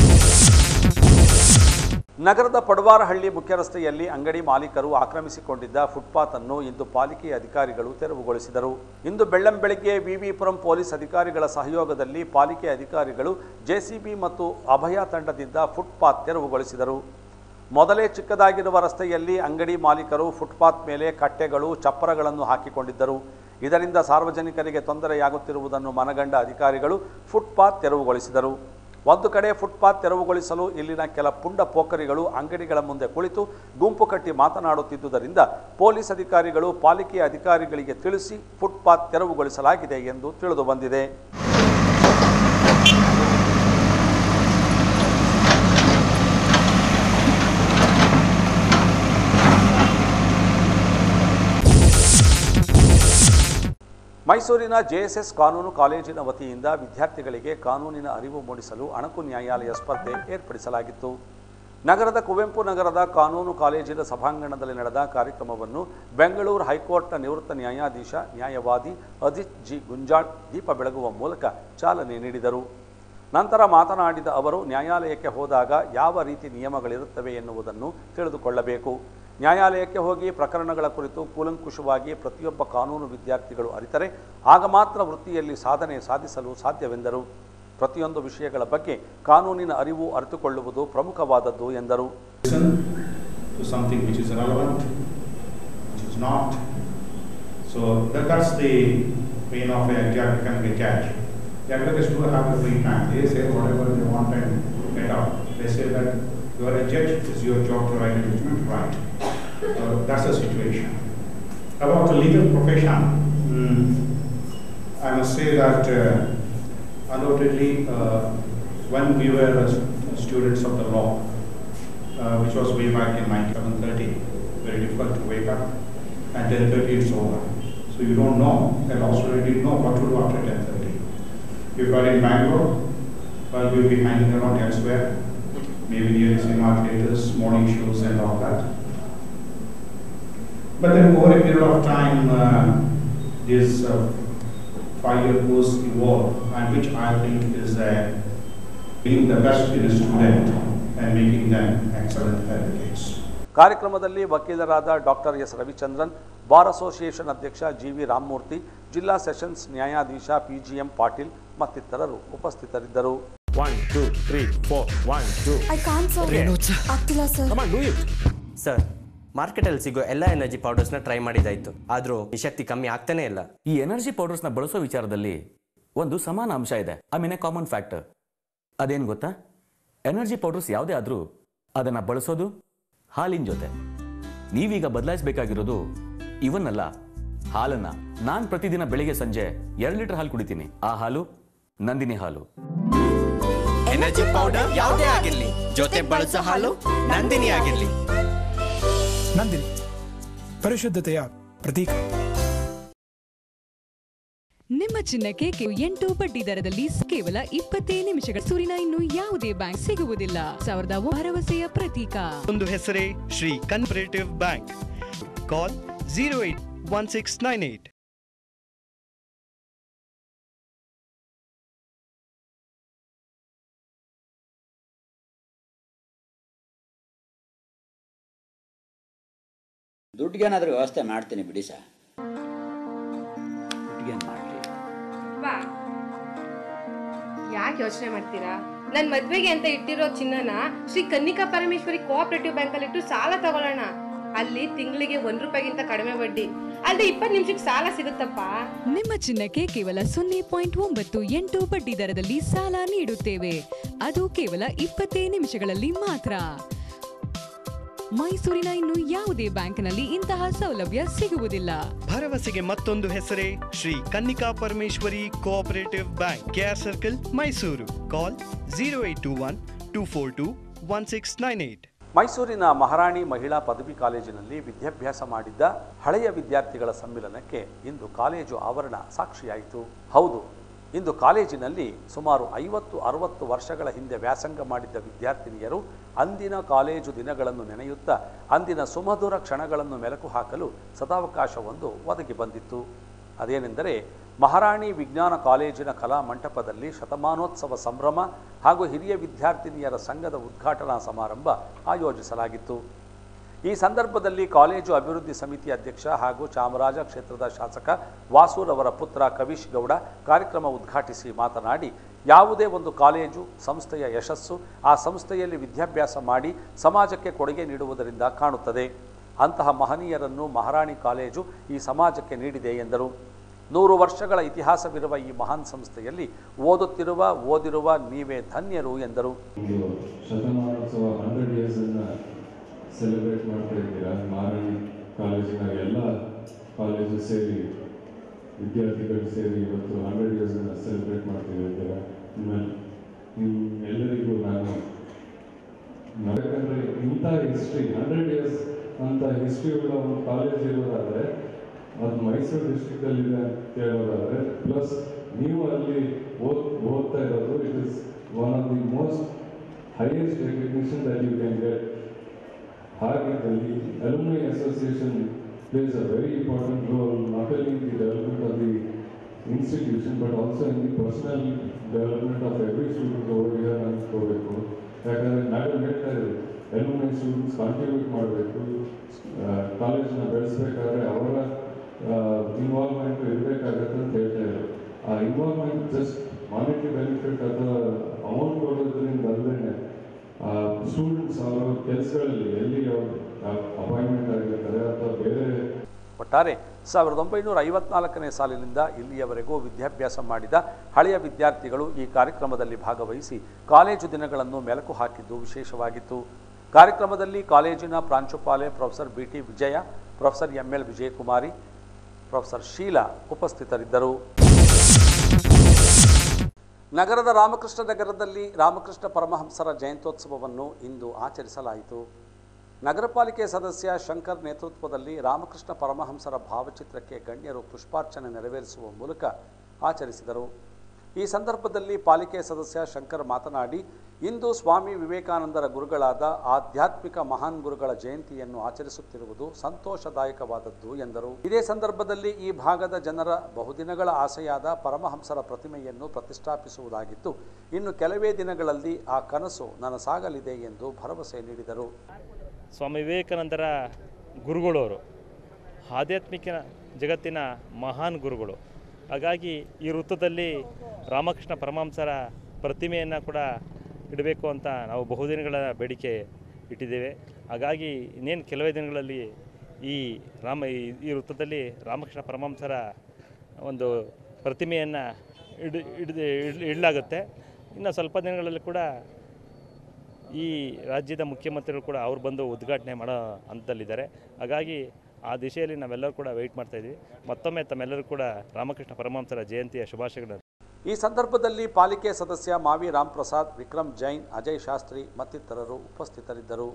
ನಗರದ ಪಡವಾರಹಳ್ಳಿ ಮುಖ್ಯ ರಸ್ತೆಯಲ್ಲಿ ಅಂಗಡಿ ಮಾಲೀಕರು ಆಕ್ರಮಿಸಿಕೊಂಡಿದ್ದ ಫುಟ್ಪಾತ್ ಅನ್ನು ಇಂದು ಪಾಲಿಕೆ ಅಧಿಕಾರಿಗಳು ತೆರವುಗೊಳಿಸಿದರು ಇಂದು ಬೆಳ್ಳಂಬೆಳಗ್ಗೆ ವಿವಿಪುರಂ ಪೊಲೀಸ್ ಅಧಿಕಾರಿಗಳ ಸಹಯೋಗದಲ್ಲಿ ಪಾಲಿಕೆ ಅಧಿಕಾರಿಗಳು ಜೆಸಿಬಿ ಮತ್ತು ಅಭಯ ತಂಡದಿಂದ ಫುಟ್ಪಾತ್ ತೆರವುಗೊಳಿಸಿದರು ಮೊದಲೇ ಚಿಕ್ಕದಾಗಿರುವ ರಸ್ತೆಯಲ್ಲಿ ಅಂಗಡಿ ಮಾಲೀಕರು ಫುಟ್ಪಾತ್ ಮೇಲೆ ಕಟ್ಟೆಗಳು ಚಪ್ಪರಗಳನ್ನು ಹಾಕಿಕೊಂಡಿದ್ದರು ಇದರಿಂದ ಸಾರ್ವಜನಿಕರಿಗೆ ತೊಂದರೆಯಾಗುತ್ತಿರುವುದನ್ನು ಮನಗಂಡ ಅಧಿಕಾರಿಗಳು ಫುಟ್ಪಾತ್ ತೆರವುಗೊಳಿಸಿದರು ಒಂದು ಕಡೆ ಫುಟ್ಪಾತ್ ತೆರವುಗೊಳಿಸಲು ಇಲ್ಲಿನ ಕೆಲ ಪುಂಡ ಪೋಖರಿಗಳು ಅಂಗಡಿಗಳ ಮುಂದೆ ಕುಳಿತು ಗುಂಪು ಕಟ್ಟಿ ಮಾತನಾಡುತ್ತಿದ್ದುದರಿಂದ ಪೊಲೀಸ್ ಅಧಿಕಾರಿಗಳು ಪಾಲಿಕೆಯ ಅಧಿಕಾರಿಗಳಿಗೆ ತಿಳಿಸಿ ಫುಟ್ಪಾತ್ ತೆರವುಗೊಳಿಸಲಾಗಿದೆ ಎಂದು ತಿಳಿದು ಬಂದಿದೆ ಮೈಸೂರಿನ ಜೆಎಸ್ಎಸ್ ಕಾನೂನು ಕಾಲೇಜಿನ ವತಿಯಿಂದ ವಿದ್ಯಾರ್ಥಿಗಳಿಗೆ ಕಾನೂನಿನ ಅರಿವು ಮೂಡಿಸಲು ಅಣಕು ನ್ಯಾಯಾಲಯ ಸ್ಪರ್ಧೆ ಏರ್ಪಡಿಸಲಾಗಿತ್ತು ನಗರದ ಕುವೆಂಪು ನಗರದ ಕಾನೂನು ಕಾಲೇಜಿನ ಸಭಾಂಗಣದಲ್ಲಿ ನಡೆದ ಕಾರ್ಯಕ್ರಮವನ್ನು ಬೆಂಗಳೂರು ಹೈಕೋರ್ಟ್ನ ನಿವೃತ್ತ ನ್ಯಾಯಾಧೀಶ ನ್ಯಾಯವಾದಿ ಅಜಿತ್ ಜಿ ಗುಂಜಾಳ್ ದೀಪ ಬೆಳಗುವ ಮೂಲಕ ಚಾಲನೆ ನೀಡಿದರು ನಂತರ ಮಾತನಾಡಿದ ಅವರು ನ್ಯಾಯಾಲಯಕ್ಕೆ ಹೋದಾಗ ಯಾವ ರೀತಿ ನಿಯಮಗಳಿರುತ್ತವೆ ಎನ್ನುವುದನ್ನು ತಿಳಿದುಕೊಳ್ಳಬೇಕು ನ್ಯಾಯಾಲಯಕ್ಕೆ ಹೋಗಿ ಪ್ರಕರಣಗಳ ಕುರಿತು ಕೂಲಂಕುಷವಾಗಿ ಪ್ರತಿಯೊಬ್ಬ ಕಾನೂನು ವಿದ್ಯಾರ್ಥಿಗಳು ಅರಿತರೆ ಆಗ ಮಾತ್ರ ವೃತ್ತಿಯಲ್ಲಿ ಸಾಧನೆ ಸಾಧಿಸಲು ಸಾಧ್ಯವೆಂದರು ಪ್ರತಿಯೊಂದು ವಿಷಯಗಳ ಬಗ್ಗೆ ಕಾನೂನಿನ ಅರಿವು ಅರಿತುಕೊಳ್ಳುವುದು ಪ್ರಮುಖವಾದದ್ದು ಎಂದರು to something which is relevant, which is not. So that, that's the pain of a judge becoming a judge. The advocates do have the free time. They say whatever they want and get out. They say that you are a judge, it's your job to write a judgment, right. So that's the situation. About the legal profession, mm, I must say that uh, undoubtedly uh, when we were uh, students of the law, uh, which was way back in 1930. Very difficult to wake up, and 10:30 it's over. So you don't know, a law student didn't know what to do after 10:30. If you are in Bangalore, well, you'll be hanging around elsewhere, maybe near the cinema theaters, morning shows and all that. But then over a period of time, uh, this uh, five-year course evolved, and which I think is uh, being the best in a student and making them excellent advocates. ಕಾರ್ಯಕ್ರಮದಲ್ಲಿ ವಕೀಲರಾದ doctor S Ravichandran bar association ಅಧ್ಯಕ್ಷ G V Ramamurthy ಜಿಲ್ಲಾ sessions ನ್ಯಾಯಾಧೀಶ PGM Patil ಮತ್ತಿತರರು ಉಪಸ್ಥಿತರಿದ್ದರು one two three four one two I can sir ಆಗ್ತಿಲ್ಲ sir sir ಮಾರ್ಕೆಟಲ್ಲಿ ಸಿಗೋ ಎಲ್ಲ ಎನರ್ಜಿ ಪೌಡರ್ಸ್ನ ಟ್ರೈ ಮಾಡಿದಾಯ್ತು ಆದರೂ ಈ ಶಕ್ತಿ ಕಮ್ಮಿ ಆಗ್ತಾನೇ ಇಲ್ಲ ಈ ಎನರ್ಜಿ ಪೌಡರ್ಸ್ನ ಬಳಸೋ ವಿಚಾರದಲ್ಲಿ ಒಂದು ಸಮಾನ ಅಂಶ ಇದೆ I mean a common factor ಅದೇನು ಗೊತ್ತಾ ಎನರ್ಜಿ ಪೌಡರ್ಸ್ ಯಾವುದೇ ಆದರೂ ಅದನ್ನು ಬಳಸೋದು ಹಾಲಿನ ಜೊತೆ ನೀವೀಗ ಬದಲಾಯಿಸಬೇಕಾಗಿರೋದು ಇವನ್ನಲ್ಲ ಹಾಲನ್ನ ನಾನು ಪ್ರತಿದಿನ ಬೆಳಿಗ್ಗೆ ಸಂಜೆ ಎರಡು ಲೀಟರ್ ಹಾಲು ಕುಡಿತೀನಿ ಆ ಹಾಲು ನಂದಿನಿ ಹಾಲು ಎನರ್ಜಿ ಪೌಡರ್ ಯಾವುದೇ ಆಗಿರ್ಲಿ ಜೊತೆ ಬಳಸೋ ಹಾಲು ನಂದಿನಿ ಆಗಿರ್ಲಿ ನಂದಿನಿ ಪರಿಶುದ್ಧತೆಯ ಪ್ರತೀಕ ನಿಮ್ಮ ಚಿನ್ನಕ್ಕೆ ಕೆ- ಎಂಟು ಬಡ್ಡಿ ದರದಲ್ಲಿ ಸ್- ಕೇವಲ ಇಪ್ಪತ್ತೇ ನಿಮಿಷಗಳ ಸೂರಿನ ಇನ್ನು ಯಾವುದೇ ಬ್ಯಾಂಕ್ ಸಿಗುವುದಿಲ್ಲ ಸಾವಿರದ ಭರವಸೆಯ ಪ್ರತೀಕ ಒಂದು ಹೆಸರೇ Shri cooperative bank call zero eight one six nine eight ದುಡ್ಡಿಗೇನಾದ್ರೂ ವ್ಯವಸ್ಥೆ ಮಾಡ್ತೀನಿ ಬಿಡಿ ಸರ್ ದುಡ್ಡಿಗೇನು ಮಾಡಲಿ ಬಾ ಯಾಕೆ ಯೋಚನೆ ಮಾಡ್ತೀರಾ ನನ್ ಮದ್ವೆಗೆ ಅಂತ ಇಟ್ಟಿರೋ ಚಿನ್ನನ ಶ್ರೀ ಕನ್ನಿಕಾ ಪರಮೇಶ್ವರಿ ಕೋಆಪರೇಟಿವ್ ಬ್ಯಾಂಕ್ ಅಲ್ಲಿ ಇಟ್ಟು ಸಾಲ ತಗೊಳ್ಳೋಣ ಅಲ್ಲಿ ತಿಂಗಳಿಗೆ ಒಂದ್ ರೂಪಾಯಿಗಿಂತ ಕಡಿಮೆ ಬಡ್ಡಿ ಅಲ್ಲದೆ ಇಪ್ಪತ್ತು ನಿಮಿಷಕ್ಕೆ ಸಾಲ ಸಿಗುತ್ತಪ್ಪ ನಿಮ್ಮ ಚಿನ್ನಕ್ಕೆ ಕೇವಲ ಸೊನ್ನೆ ಪಾಯಿಂಟ್ ಒಂಬತ್ತು ಎಂಟು ಬಡ್ಡಿ ದರದಲ್ಲಿ ಸಾಲ ನೀಡುತ್ತೇವೆ ಅದು ಕೇವಲ ಇಪ್ಪತ್ತೇ ನಿಮಿಷಗಳಲ್ಲಿ ಮಾತ್ರ ಮೈಸೂರಿನ ಇನ್ನು ಯಾವುದೇ ಬ್ಯಾಂಕ್ನಲ್ಲಿ ಇಂತಹ ಸೌಲಭ್ಯ ಸಿಗುವುದಿಲ್ಲ ಭರವಸೆಗೆ ಮತ್ತೊಂದು ಹೆಸರೇ Shri Kannika Parameshwari cooperative bank K R circle Mysuru call zero eight two one two four two one six nine eight ಮೈಸೂರಿನ ಮಹಾರಾಣಿ ಮಹಿಳಾ ಪದವಿ ಕಾಲೇಜಿನಲ್ಲಿ ವಿದ್ಯಾಭ್ಯಾಸ ಮಾಡಿದ್ದ ಹಳೆಯ ವಿದ್ಯಾರ್ಥಿಗಳ ಸಮ್ಮಿಲನಕ್ಕೆ ಇಂದು ಕಾಲೇಜು ಆವರಣ ಸಾಕ್ಷಿಯಾಯಿತು ಹೌದು ಇಂದು ಕಾಲೇಜಿನಲ್ಲಿ ಸುಮಾರು ಐವತ್ತು ಅರವತ್ತು ವರ್ಷಗಳ ಹಿಂದೆ ವ್ಯಾಸಂಗ ಮಾಡಿದ್ದ ವಿದ್ಯಾರ್ಥಿನಿಯರು ಅಂದಿನ ಕಾಲೇಜು ದಿನಗಳನ್ನು ನೆನೆಯುತ್ತಾ ಅಂದಿನ ಸುಮಧುರ ಕ್ಷಣಗಳನ್ನು ಮೆಲುಕು ಹಾಕಲು ಸದಾವಕಾಶವೊಂದು ಒದಗಿ ಬಂದಿತ್ತು ಅದೇನೆಂದರೆ ಮಹಾರಾಣಿ ವಿಜ್ಞಾನ ಕಾಲೇಜಿನ ಕಲಾ ಮಂಟಪದಲ್ಲಿ ಶತಮಾನೋತ್ಸವ ಸಂಭ್ರಮ ಹಾಗೂ ಹಿರಿಯ ವಿದ್ಯಾರ್ಥಿನಿಯರ ಸಂಘದ ಉದ್ಘಾಟನಾ ಸಮಾರಂಭ ಆಯೋಜಿಸಲಾಗಿತ್ತು ಈ ಸಂದರ್ಭದಲ್ಲಿ ಕಾಲೇಜು ಅಭಿವೃದ್ಧಿ ಸಮಿತಿ ಅಧ್ಯಕ್ಷ ಹಾಗೂ ಚಾಮರಾಜ ಕ್ಷೇತ್ರದ ಶಾಸಕ ವಾಸೂರವರ ಪುತ್ರ ಕವೀಶ್ ಗೌಡ ಕಾರ್ಯಕ್ರಮ ಉದ್ಘಾಟಿಸಿ ಮಾತನಾಡಿ ಯಾವುದೇ ಒಂದು ಕಾಲೇಜು ಸಂಸ್ಥೆಯ ಯಶಸ್ಸು ಆ ಸಂಸ್ಥೆಯಲ್ಲಿ ವಿದ್ಯಾಭ್ಯಾಸ ಮಾಡಿ ಸಮಾಜಕ್ಕೆ ಕೊಡುಗೆ ನೀಡುವುದರಿಂದ ಕಾಣುತ್ತದೆ ಅಂತಹ ಮಹನೀಯರನ್ನು ಮಹಾರಾಣಿ ಕಾಲೇಜು ಈ ಸಮಾಜಕ್ಕೆ ನೀಡಿದೆ ಎಂದರು ನೂರು ವರ್ಷಗಳ ಇತಿಹಾಸವಿರುವ ಈ ಮಹಾನ್ ಸಂಸ್ಥೆಯಲ್ಲಿ ಓದುತ್ತಿರುವ ಓದಿರುವ ನೀವೇ ಧನ್ಯರು ಎಂದರು ಒಂದು ಶತಮಾನೋತ್ಸವ ಹಂಡ್ರೆಡ್ ಇಯರ್ಸನ್ನು ಸೆಲೆಬ್ರೇಟ್ ಮಾಡ್ತಾ ಇದ್ದೀರಾ ಮಾರಾಣಿ ಕಾಲೇಜಿನ ಎಲ್ಲ ಕಾಲೇಜು ಸೇರಿ ವಿದ್ಯಾರ್ಥಿಗಳು ಸೇರಿ ಇವತ್ತು ಹಂಡ್ರೆಡ್ ಇಯರ್ಸನ್ನು ಸೆಲೆಬ್ರೇಟ್ ಮಾಡ್ತಿದ್ದೀರಾ ನಿಮ್ಮಲ್ಲಿ ನಿಮ್ಮ ಎಲ್ಲರಿಗೂ ನಾನು ಯಾಕಂದರೆ ಇಂಥ ಹಿಸ್ಟ್ರಿ ಹಂಡ್ರೆಡ್ ಇಯರ್ಸ್ ಅಂತ ಹಿಸ್ಟ್ರಿ ಉಳ್ಳ ಒಂದು ಕಾಲೇಜ್ ಇರೋದಾದರೆ ಅದು ಮೈಸೂರು ಡಿಸ್ಟ್ರಿಕ್ಟಲ್ಲಿದೆ ಅಂತ ಹೇಳೋದಾದರೆ ಪ್ಲಸ್ ನೀವು ಅಲ್ಲಿ ಓದ್ ಓದ್ತಾ ಇರೋದು it is one of the most highest recognition that you can get ಹಾಗಿದ್ದಲ್ಲಿ alumni association plays a very important role not only in the development of the institution but also in the personal development of every student over year ಅನ್ಕೋಬೇಕು ಯಾಕಂದರೆ ನಾಳೆ ಹೇಳ್ತಾ ಇರೋದು alumni students contribute ಮಾಡಬೇಕು ಕಾಲೇಜ್ನ ಬೆಳೆಸಬೇಕಾದ್ರೆ ಅವರ involvement ಇರಬೇಕಾಗತ್ತೆ ಅಂತ ಹೇಳ್ತಾ ಇದ್ದಾರೆ ಆ ಇನ್ವಾಲ್ವ್ಮೆಂಟ್ ಜಸ್ಟ್ ಮಾನಿಟರಿ ಬೆನಿಫಿಟ್ ಅಥವಾ ಅಮೌಂಟ್ ಕೊಡೋದ್ರಿಂದ ಅಲ್ಲದೆ ಸ್ಟೂಡೆಂಟ್ಸ್ ಅವರ ಕೆಲಸಗಳಲ್ಲಿ ಎಲ್ಲಿ ಅಪಾಯಿಂಟ್ಮೆಂಟ್ ಆಗಿರ್ತಾರೆ ಅಥವಾ ಬೇರೆ ಒಟ್ಟಾರೆ ಸಾವಿರದ ಒಂಬೈನೂರ ಐವತ್ನಾಲ್ಕನೇ ಸಾಲಿನಿಂದ ಇಲ್ಲಿಯವರೆಗೂ ವಿದ್ಯಾಭ್ಯಾಸ ಮಾಡಿದ ಹಳೆಯ ವಿದ್ಯಾರ್ಥಿಗಳು ಈ ಕಾರ್ಯಕ್ರಮದಲ್ಲಿ ಭಾಗವಹಿಸಿ ಕಾಲೇಜು ದಿನಗಳನ್ನು ಮೆಲುಕು ಹಾಕಿದ್ದು ವಿಶೇಷವಾಗಿತ್ತು ಕಾರ್ಯಕ್ರಮದಲ್ಲಿ ಕಾಲೇಜಿನ ಪ್ರಾಂಶುಪಾಲೆ professor B T Vijaya professor M L Vijayakumari professor Sheela ಉಪಸ್ಥಿತರಿದ್ದರು ನಗರದ ರಾಮಕೃಷ್ಣ ನಗರದಲ್ಲಿ ರಾಮಕೃಷ್ಣ ಪರಮಹಂಸರ ಜಯಂತ್ಯೋತ್ಸವವನ್ನು ಇಂದು ಆಚರಿಸಲಾಯಿತು ನಗರ ಪಾಲಿಕೆ ಸದಸ್ಯ ಶಂಕರ್ ನೇತೃತ್ವದಲ್ಲಿ ರಾಮಕೃಷ್ಣ ಪರಮಹಂಸರ ಭಾವಚಿತ್ರಕ್ಕೆ ಗಣ್ಯರು ಪುಷ್ಪಾರ್ಚನೆ ನೆರವೇರಿಸುವ ಮೂಲಕ ಆಚರಿಸಿದರು ಈ ಸಂದರ್ಭದಲ್ಲಿ ಪಾಲಿಕೆ ಸದಸ್ಯ ಶಂಕರ್ ಮಾತನಾಡಿ ಇಂದು ಸ್ವಾಮಿ ವಿವೇಕಾನಂದರ ಗುರುಗಳಾದ ಆಧ್ಯಾತ್ಮಿಕ ಮಹಾನ್ ಗುರುಗಳ ಜಯಂತಿಯನ್ನು ಆಚರಿಸುತ್ತಿರುವುದು ಸಂತೋಷದಾಯಕವಾದದ್ದು ಎಂದರು ಇದೇ ಸಂದರ್ಭದಲ್ಲಿ ಈ ಭಾಗದ ಜನರ ಬಹುದಿನಗಳ ಆಸೆಯಾದ ಪರಮಹಂಸರ ಪ್ರತಿಮೆಯನ್ನು ಪ್ರತಿಷ್ಠಾಪಿಸುವುದಾಗಿದ್ದು ಇನ್ನು ಕೆಲವೇ ದಿನಗಳಲ್ಲಿ ಆ ಕನಸು ನನಸಾಗಲಿದೆ ಎಂದು ಭರವಸೆ ನೀಡಿದರು ಸ್ವಾಮಿ ವಿವೇಕಾನಂದರ ಗುರುಗಳವರು ಆಧ್ಯಾತ್ಮಿಕ ಜಗತ್ತಿನ ಮಹಾನ್ ಗುರುಗಳು ಹಾಗಾಗಿ ಈ ವೃತ್ತದಲ್ಲಿ ರಾಮಕೃಷ್ಣ ಪರಮಹಂಸರ ಪ್ರತಿಮೆಯನ್ನು ಕೂಡ ಇಡಬೇಕು ಅಂತ ನಾವು ಬಹುದಿನಗಳ ಬೇಡಿಕೆ ಇಟ್ಟಿದ್ದೇವೆ ಹಾಗಾಗಿ ಇನ್ನೇನು ಕೆಲವೇ ದಿನಗಳಲ್ಲಿ ಈ ರಾಮ ಈ ಈ ವೃತ್ತದಲ್ಲಿ ರಾಮಕೃಷ್ಣ ಪರಮಹಂಸರ ಒಂದು ಪ್ರತಿಮೆಯನ್ನು ಇಡ್ ಇಡ್ ಇಡ್- ಇಡಲಾಗುತ್ತೆ ಇನ್ನು ಸ್ವಲ್ಪ ದಿನಗಳಲ್ಲಿ ಕೂಡ ಈ ರಾಜ್ಯದ ಮುಖ್ಯಮಂತ್ರಿಗಳು ಕೂಡ ಅವ್ರು ಬಂದು ಉದ್ಘಾಟನೆ ಮಾಡೋ ಹಂತದಲ್ಲಿದ್ದಾರೆ ಹಾಗಾಗಿ ಆ ದಿಶೆಯಲ್ಲಿ ನಾವೆಲ್ಲರೂ ಕೂಡ ವೆಯ್ಟ್ ಮಾಡ್ತಾ ಇದ್ದೀವಿ ಮತ್ತೊಮ್ಮೆ ತಮ್ಮೆಲ್ಲರೂ ಕೂಡ ರಾಮಕೃಷ್ಣ ಪರಮಹಂಸರ ಜಯಂತಿಯ ಶುಭಾಶಯಗಳನ್ನು ಈ ಸಂದರ್ಭದಲ್ಲಿ ಪಾಲಿಕೆ ಸದಸ್ಯ ಮಾವಿ ರಾಮ್ ಪ್ರಸಾದ್ ವಿಕ್ರಮ್ ಜೈನ್ ಅಜಯ್ ಶಾಸ್ತ್ರಿ ಮತ್ತಿತರರು ಉಪಸ್ಥಿತರಿದ್ದರು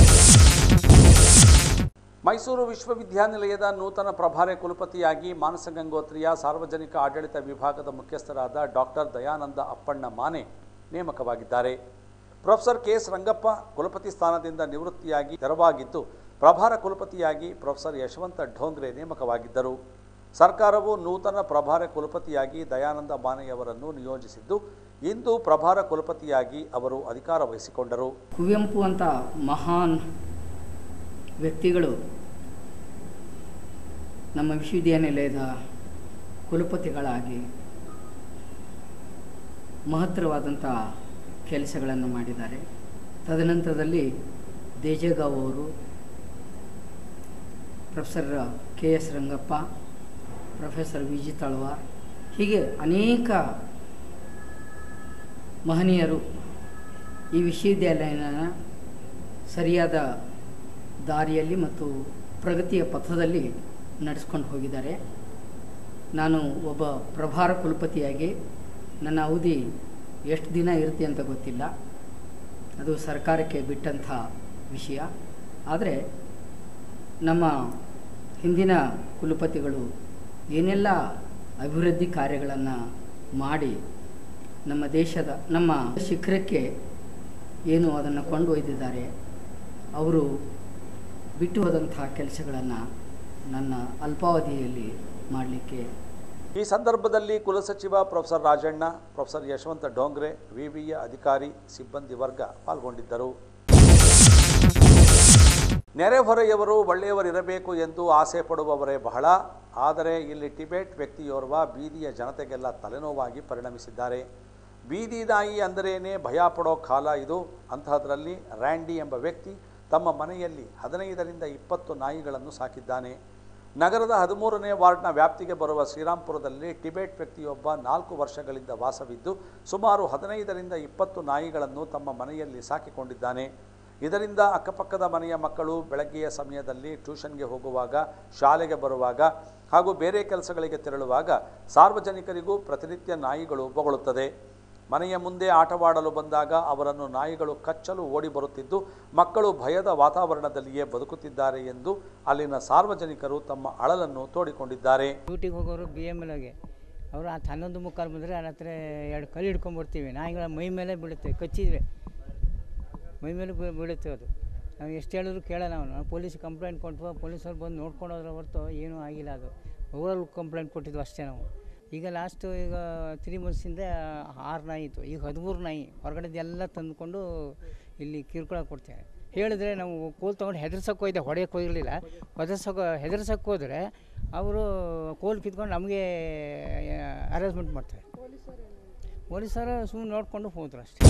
ಮೈಸೂರು ವಿಶ್ವವಿದ್ಯಾನಿಲಯದ ನೂತನ ಪ್ರಭಾರಿ ಕುಲಪತಿಯಾಗಿ ಮಾನಸ ಗಂಗೋತ್ರಿಯ ಸಾರ್ವಜನಿಕ ಆಡಳಿತ ವಿಭಾಗದ ಮುಖ್ಯಸ್ಥರಾದ ಡಾಕ್ಟರ್ ದಯಾನಂದ ಅಪ್ಪಣ್ಣ ಮಾನೆ ನೇಮಕವಾಗಿದ್ದಾರೆ ಪ್ರೊಫೆಸರ್ ಕೆ ಎಸ್ ರಂಗಪ್ಪ ಕುಲಪತಿ ಸ್ಥಾನದಿಂದ ನಿವೃತ್ತಿಯಾಗಿ ತೆರವಾಗಿದ್ದು ಪ್ರಭಾರ ಕುಲಪತಿಯಾಗಿ ಪ್ರೊಫೆಸರ್ ಯಶವಂತ ಢೋಂಗ್ರೆ ನೇಮಕವಾಗಿದ್ದರು ಸರ್ಕಾರವು ನೂತನ ಪ್ರಭಾರ ಕುಲಪತಿಯಾಗಿ ದಯಾನಂದ ಮಾನೆಯವರನ್ನು ನಿಯೋಜಿಸಿದ್ದು ಇಂದು ಪ್ರಭಾರ ಕುಲಪತಿಯಾಗಿ ಅವರು ಅಧಿಕಾರ ವಹಿಸಿಕೊಂಡರು ಕುವೆಂಪು ಅಂತ ಮಹಾನ್ ವ್ಯಕ್ತಿಗಳು ನಮ್ಮ ವಿಶ್ವವಿದ್ಯಾನಿಲಯದ ಕುಲಪತಿಗಳಾಗಿ ಮಹತ್ತರವಾದಂಥ ಕೆಲಸಗಳನ್ನು ಮಾಡಿದ್ದಾರೆ ತದನಂತರದಲ್ಲಿ ದೇಜಗಾವ್ ಅವರು professor K S Rangappa professor V G Talawar ಹೀಗೆ ಅನೇಕ ಮಹನೀಯರು ಈ ವಿಶ್ವವಿದ್ಯಾಲಯನ ಸರಿಯಾದ ದಾರಿಯಲ್ಲಿ ಮತ್ತು ಪ್ರಗತಿಯ ಪಥದಲ್ಲಿ ನಡೆಸ್ಕೊಂಡು ಹೋಗಿದ್ದಾರೆ ನಾನು ಒಬ್ಬ ಪ್ರಭಾರ ಕುಲಪತಿಯಾಗಿ ನನ್ನ ಅವಧಿ ಎಷ್ಟು ದಿನ ಇರುತ್ತೆ ಅಂತ ಗೊತ್ತಿಲ್ಲ ಅದು ಸರ್ಕಾರಕ್ಕೆ ಬಿಟ್ಟಂಥ ವಿಷಯ ಆದರೆ ನಮ್ಮ ಹಿಂದಿನ ಕುಲಪತಿಗಳು ಏನೆಲ್ಲ ಅಭಿವೃದ್ಧಿ ಕಾರ್ಯಗಳನ್ನು ಮಾಡಿ ನಮ್ಮ ದೇಶದ ನಮ್ಮ ಶಿಖರಕ್ಕೆ ಏನು ಅದನ್ನು ಕೊಂಡೊಯ್ದಿದ್ದಾರೆ ಅವರು ಬಿಟ್ಟು ಹೋದಂಥ ಕೆಲಸಗಳನ್ನು ನನ್ನ ಅಲ್ಪಾವಧಿಯಲ್ಲಿ ಮಾಡಲಿಕ್ಕೆ ಈ ಸಂದರ್ಭದಲ್ಲಿ ಕುಲಸಚಿವ ಪ್ರೊಫೆಸರ್ ರಾಜಣ್ಣ ಪ್ರೊಫೆಸರ್ ಯಶವಂತ ಡೋಂಗ್ರೆ ವಿವಿಯ ಅಧಿಕಾರಿ ಸಿಬ್ಬಂದಿ ವರ್ಗ ಪಾಲ್ಗೊಂಡಿದ್ದರು ನೆರೆಹೊರೆಯವರು ಒಳ್ಳೆಯವರಿರಬೇಕು ಎಂದು ಆಸೆ ಪಡುವವರೇ ಬಹಳ ಆದರೆ ಇಲ್ಲಿ ಟಿಬೆಟ್ ವ್ಯಕ್ತಿಯೋರ್ವ ಬೀದಿಯ ಜನತೆಗೆಲ್ಲ ತಲೆನೋವಾಗಿ ಪರಿಣಮಿಸಿದ್ದಾರೆ ಬೀದಿ ನಾಯಿ ಅಂದರೇನೆ ಭಯ ಪಡೋ ಕಾಲ ಇದು ಅಂತಹದರಲ್ಲಿ ರ್ಯಾಂಡಿ ಎಂಬ ವ್ಯಕ್ತಿ ತಮ್ಮ ಮನೆಯಲ್ಲಿ ಹದಿನೈದರಿಂದ ಇಪ್ಪತ್ತು ನಾಯಿಗಳನ್ನು ಸಾಕಿದ್ದಾನೆ ನಗರದ ಹದಿಮೂರನೇ ವಾರ್ಡ್ನ ವ್ಯಾಪ್ತಿಗೆ ಬರುವ ಶ್ರೀರಾಂಪುರದಲ್ಲಿ ಟಿಬೆಟ್ ವ್ಯಕ್ತಿಯೊಬ್ಬ ನಾಲ್ಕು ವರ್ಷಗಳಿಂದ ವಾಸವಿದ್ದು ಸುಮಾರು ಹದಿನೈದರಿಂದ ಇಪ್ಪತ್ತು ನಾಯಿಗಳನ್ನು ತಮ್ಮ ಮನೆಯಲ್ಲಿ ಸಾಕಿಕೊಂಡಿದ್ದಾನೆ ಇದರಿಂದ ಅಕ್ಕಪಕ್ಕದ ಮನೆಯ ಮಕ್ಕಳು ಬೆಳಗ್ಗೆಯ ಸಮಯದಲ್ಲಿ ಟ್ಯೂಷನ್ಗೆ ಹೋಗುವಾಗ ಶಾಲೆಗೆ ಬರುವಾಗ ಹಾಗೂ ಬೇರೆ ಕೆಲಸಗಳಿಗೆ ತೆರಳುವಾಗ ಸಾರ್ವಜನಿಕರಿಗೂ ಪ್ರತಿನಿತ್ಯ ನಾಯಿಗಳು ಬೊಗಳುತ್ತದೆ ಮನೆಯ ಮುಂದೆ ಆಟವಾಡಲು ಬಂದಾಗ ಅವರನ್ನು ನಾಯಿಗಳು ಕಚ್ಚಲು ಓಡಿ ಬರುತ್ತಿದ್ದು ಮಕ್ಕಳು ಭಯದ ವಾತಾವರಣದಲ್ಲಿಯೇ ಬದುಕುತ್ತಿದ್ದಾರೆ ಎಂದು ಅಲ್ಲಿನ ಸಾರ್ವಜನಿಕರು ತಮ್ಮ ಅಳಲನ್ನು ತೋಡಿಕೊಂಡಿದ್ದಾರೆ ಡ್ಯೂಟಿಗೆ ಹೋಗೋರು ಬಿ ಎಮ್ ಎಲ್ ಹೋಗಿ ಅವರು ಹತ್ತು ಹನ್ನೊಂದು ಮುಕ್ಕಾಲು ಬಂದರೆ ನನ್ನ ಹತ್ರ ಎರಡು ಕಲ್ಲು ಹಿಡ್ಕೊಂಬರ್ತೀವಿ ನಾಯಿಗಳ ಮೈ ಮೇಲೆ ಬೀಳುತ್ತೆ ಕಚ್ಚಿದ್ವಿ ಮೈ ಮೇಲೆ ಬೀ- ಬೀಳುತ್ತೆ ಅದು ನಾವು ಎಷ್ಟು ಹೇಳಿದ್ರು ಕೇಳಲ್ಲ ಅವನು ಪೊಲೀಸ್ ಕಂಪ್ಲೇಂಟ್ ಕೊಟ್ಟು ಪೊಲೀಸವ್ರು ಬಂದು ನೋಡ್ಕೊಂಡು ಹೋದ್ರೆ ಹೊರತು ಏನೂ ಆಗಿಲ್ಲ ಅದು ಓವರಾಲ್ ಕಂಪ್ಲೇಂಟ್ ಕೊಟ್ಟಿದ್ವು ಅಷ್ಟೇ ನಾವು ಈಗ ಲಾಸ್ಟು ಈಗ ತ್ರೀ ಮಂತ್ಸಿಂದ ಆರು ನಾಯಿ ಇತ್ತು ಈಗ ಹದಿಮೂರು ನಾಯಿ ಹೊರಗಡೆದೆಲ್ಲ ತಂದುಕೊಂಡು ಇಲ್ಲಿ ಕಿರ್ಕೊಳಕ್ಕೆ ಕೊಡ್ತೇವೆ ಹೇಳಿದ್ರೆ ನಾವು ಕೋಲ್ ತೊಗೊಂಡು ಹೆದರ್ಸಕ್ಕೆ ಹೋಯ್ದೆ ಹೊಡೆಯೋಕ್ಕೆ ಹೋಗಿರಲಿಲ್ಲ ಹೆದರ್ಸಕ್ಕೆ ಹೆದರ್ಸಕ್ಕೆ ಹೋದರೆ ಅವರು ಕೋಲ್ ಕಿತ್ಕೊಂಡು ನಮಗೆ ಅರೇಂಜ್ಮೆಂಟ್ ಮಾಡ್ತಾರೆ ಪೊಲೀಸರು ಸುಮ್ಮನೆ ನೋಡಿಕೊಂಡು ಹೋದ್ರು ಅಷ್ಟೇ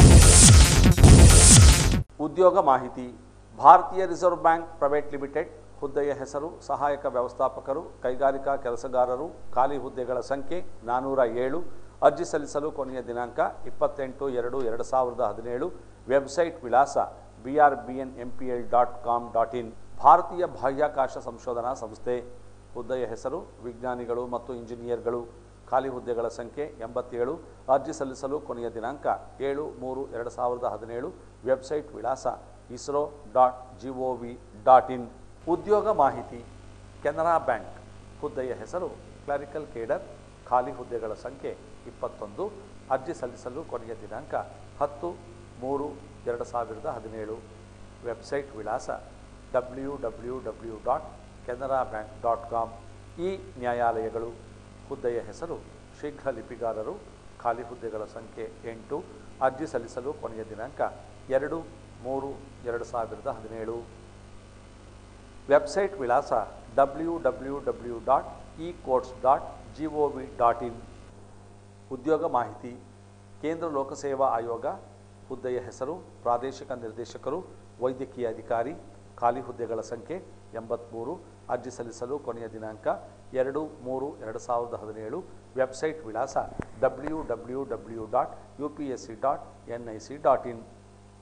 ಉದ್ಯೋಗ ಮಾಹಿತಿ ಭಾರತೀಯ ರಿಸರ್ವ್ ಬ್ಯಾಂಕ್ ಪ್ರೈವೇಟ್ ಲಿಮಿಟೆಡ್ ಹುದ್ದೆಯ ಹೆಸರು ಸಹಾಯಕ ವ್ಯವಸ್ಥಾಪಕರು ಕೈಗಾರಿಕಾ ಕೆಲಸಗಾರರು ಖಾಲಿ ಹುದ್ದೆಗಳ ಸಂಖ್ಯೆ ನಾನ್ನೂರ ಏಳು ಅರ್ಜಿ ಸಲ್ಲಿಸಲು ಕೊನೆಯ ದಿನಾಂಕ ಇಪ್ಪತ್ತೆಂಟು ಎರಡು ಎರಡು ಸಾವಿರದ ಹದಿನೇಳು ವೆಬ್ಸೈಟ್ ವಿಳಾಸ B R B N M P L dot com dot in ಭಾರತೀಯ ಬಾಹ್ಯಾಕಾಶ ಸಂಶೋಧನಾ ಸಂಸ್ಥೆ ಹುದ್ದೆಯ ಹೆಸರು ವಿಜ್ಞಾನಿಗಳು ಮತ್ತು ಇಂಜಿನಿಯರ್ಗಳು ಖಾಲಿ ಹುದ್ದೆಗಳ ಸಂಖ್ಯೆ ಎಂಬತ್ತೇಳು ಅರ್ಜಿ ಸಲ್ಲಿಸಲು ಕೊನೆಯ ದಿನಾಂಕ ಏಳು ಮೂರು ಎರಡು ಸಾವಿರದ ಹದಿನೇಳು ವೆಬ್ಸೈಟ್ ವಿಳಾಸ ISRO dot G O V dot in ಉದ್ಯೋಗ ಮಾಹಿತಿ ಕೆನರಾ ಬ್ಯಾಂಕ್ ಹುದ್ದೆಯ ಹೆಸರು ಕ್ಲರಿಕಲ್ ಕೇಡರ್ ಖಾಲಿ ಹುದ್ದೆಗಳ ಸಂಖ್ಯೆ ಇಪ್ಪತ್ತೊಂದು ಅರ್ಜಿ ಸಲ್ಲಿಸಲು ಕೊನೆಯ ದಿನಾಂಕ ಹತ್ತು ಮೂರು ಎರಡು ಸಾವಿರದ ಹದಿನೇಳು ವೆಬ್ಸೈಟ್ ವಿಳಾಸ W W W dot Canara bank dot com ಈ ನ್ಯಾಯಾಲಯಗಳು ಹುದ್ದೆಯ ಹೆಸರು ಶೀಘ್ರ ಲಿಪಿಗಾರರು ಖಾಲಿ ಹುದ್ದೆಗಳ ಸಂಖ್ಯೆ ಎಂಟು ಅರ್ಜಿ ಸಲ್ಲಿಸಲು ಕೊನೆಯ ದಿನಾಂಕ ಎರಡು ಮೂರು ಎರಡು ಸಾವಿರದ ಹದಿನೇಳು ವೆಬ್ಸೈಟ್ ವಿಳಾಸ W W W dot E courts dot G O V dot in ಉದ್ಯೋಗ ಮಾಹಿತಿ ಕೇಂದ್ರ ಲೋಕಸೇವಾ ಆಯೋಗ ಹುದ್ದೆಯ ಹೆಸರು ಪ್ರಾದೇಶಿಕ ನಿರ್ದೇಶಕರು ವೈದ್ಯಕೀಯ ಅಧಿಕಾರಿ ಖಾಲಿ ಹುದ್ದೆಗಳ ಸಂಖ್ಯೆ ಎಂಬತ್ತ್ಮೂರು ಅರ್ಜಿ ಸಲ್ಲಿಸಲು ಕೊನೆಯ ದಿನಾಂಕ ಎರಡು ಮೂರು ಎರಡು ಸಾವಿರದ ಹದಿನೇಳು ವೆಬ್ಸೈಟ್ ವಿಳಾಸ W W W dot U P S C dot N I C dot in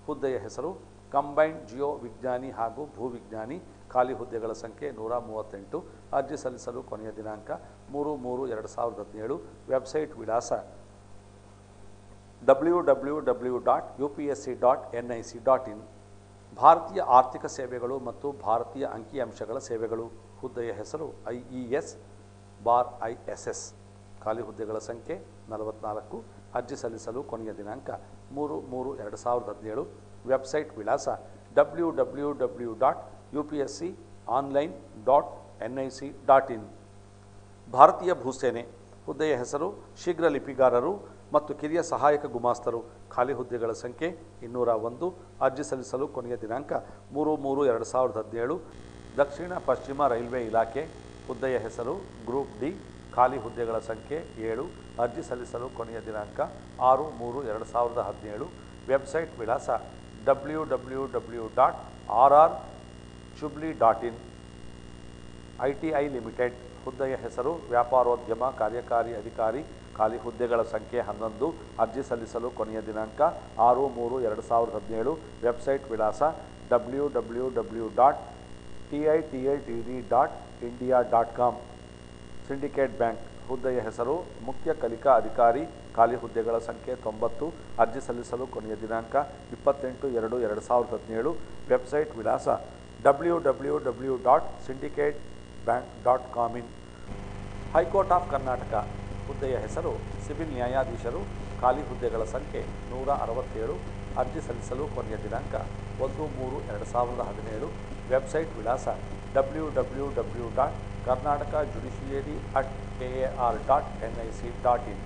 ಹುದ್ದೆಯ ಹೆಸರು ಕಂಬೈನ್ಡ್ ಜಿಯೋ ವಿಜ್ಞಾನಿ ಹಾಗೂ ಭೂವಿಜ್ಞಾನಿ ಖಾಲಿ ಹುದ್ದೆಗಳ ಸಂಖ್ಯೆ ನೂರ ಮೂವತ್ತೆಂಟು ಅರ್ಜಿ ಸಲ್ಲಿಸಲು ಕೊನೆಯ ದಿನಾಂಕ ಮೂರು ಮೂರು ಎರಡು ಸಾವಿರದ ಹದಿನೇಳು ವೆಬ್ಸೈಟ್ ವಿಳಾಸ W W W dot U P S C dot N I C dot in ಭಾರತೀಯ ಆರ್ಥಿಕ ಸೇವೆಗಳು ಮತ್ತು ಭಾರತೀಯ ಅಂಕಿಅಂಶಗಳ ಸೇವೆಗಳು ಹುದ್ದೆಯ ಹೆಸರು I E S bar I S S ಖಾಲಿ ಹುದ್ದೆಗಳ ಸಂಖ್ಯೆ ನಲವತ್ನಾಲ್ಕು ಅರ್ಜಿ ಸಲ್ಲಿಸಲು ಕೊನೆಯ ದಿನಾಂಕ ಮೂರು ಮೂರು ಎರಡು ಸಾವಿರದ ಹದಿನೇಳು ವೆಬ್ಸೈಟ್ ವಿಳಾಸ W W W dot U P S C online dot N I C dot in ಭಾರತೀಯ ಭೂಸೇನೆ ಹುದ್ದೆಯ ಹೆಸರು ಶೀಘ್ರ ಲಿಪಿಗಾರರು ಮತ್ತು ಕಿರಿಯ ಸಹಾಯಕ ಗುಮಾಸ್ತರು ಖಾಲಿ ಹುದ್ದೆಗಳ ಸಂಖ್ಯೆ ಇನ್ನೂರ ಒಂದು ಅರ್ಜಿ ಸಲ್ಲಿಸಲು ಕೊನೆಯ ದಿನಾಂಕ ಮೂರು ಮೂರು ಎರಡು ಸಾವಿರದ ಹದಿನೇಳು ದಕ್ಷಿಣ ಪಶ್ಚಿಮ ರೈಲ್ವೆ ಇಲಾಖೆ ಹುದ್ದೆಯ ಹೆಸರು ಗ್ರೂಪ್ ಡಿ ಖಾಲಿ ಹುದ್ದೆಗಳ ಸಂಖ್ಯೆ ಏಳು ಅರ್ಜಿ ಸಲ್ಲಿಸಲು ಕೊನೆಯ ದಿನಾಂಕ ಆರು ಮೂರು ಎರಡು ಸಾವಿರದ ಹದಿನೇಳು ವೆಬ್ಸೈಟ್ ವಿಳಾಸ W W W dot R R ಶುಬ್ಲಿ dot in I T I limited ಹುದ್ದೆಯ ಹೆಸರು ವ್ಯಾಪಾರೋದ್ಯಮ ಕಾರ್ಯಕಾರಿ ಅಧಿಕಾರಿ ಖಾಲಿ ಹುದ್ದೆಗಳ ಸಂಖ್ಯೆ ಹನ್ನೊಂದು ಅರ್ಜಿ ಸಲ್ಲಿಸಲು ಕೊನೆಯ ದಿನಾಂಕ ಆರು ಮೂರು ಎರಡು ಸಾವಿರದ ಹದಿನೇಳು ವೆಬ್ಸೈಟ್ ವಿಳಾಸ W W W dot T I T I T D dot India dot com syndicate bank ಹುದ್ದೆಯ ಹೆಸರು ಮುಖ್ಯ ಕಲಿಕಾ ಅಧಿಕಾರಿ ಖಾಲಿ ಹುದ್ದೆಗಳ ಸಂಖ್ಯೆ ತೊಂಬತ್ತು ಅರ್ಜಿ ಸಲ್ಲಿಸಲು ಕೊನೆಯ ದಿನಾಂಕ ಇಪ್ಪತ್ತೆಂಟು ಎರಡು ಎರಡು ಸಾವಿರದ ಹದಿನೇಳು ವೆಬ್ಸೈಟ್ ವಿಳಾಸ W W W dot syndicate bank dot com in high court of Karnataka ಹುದ್ದೆಯ ಹೆಸರು ಸಿವಿಲ್ ನ್ಯಾಯಾಧೀಶರು ಖಾಲಿ ಹುದ್ದೆಗಳ ಸಂಖ್ಯೆ ನೂರ ಅರವತ್ತೇಳು ಅರ್ಜಿ ಸಲ್ಲಿಸಲು ಕೊನೆಯ ದಿನಾಂಕ ಒಂದು ಮೂರು ಎರಡು ಸಾವಿರದ ಹದಿನೇಳು ವೆಬ್ಸೈಟ್ ವಿಳಾಸ W W W dot Karnataka judiciary at K A R dot N I C dot in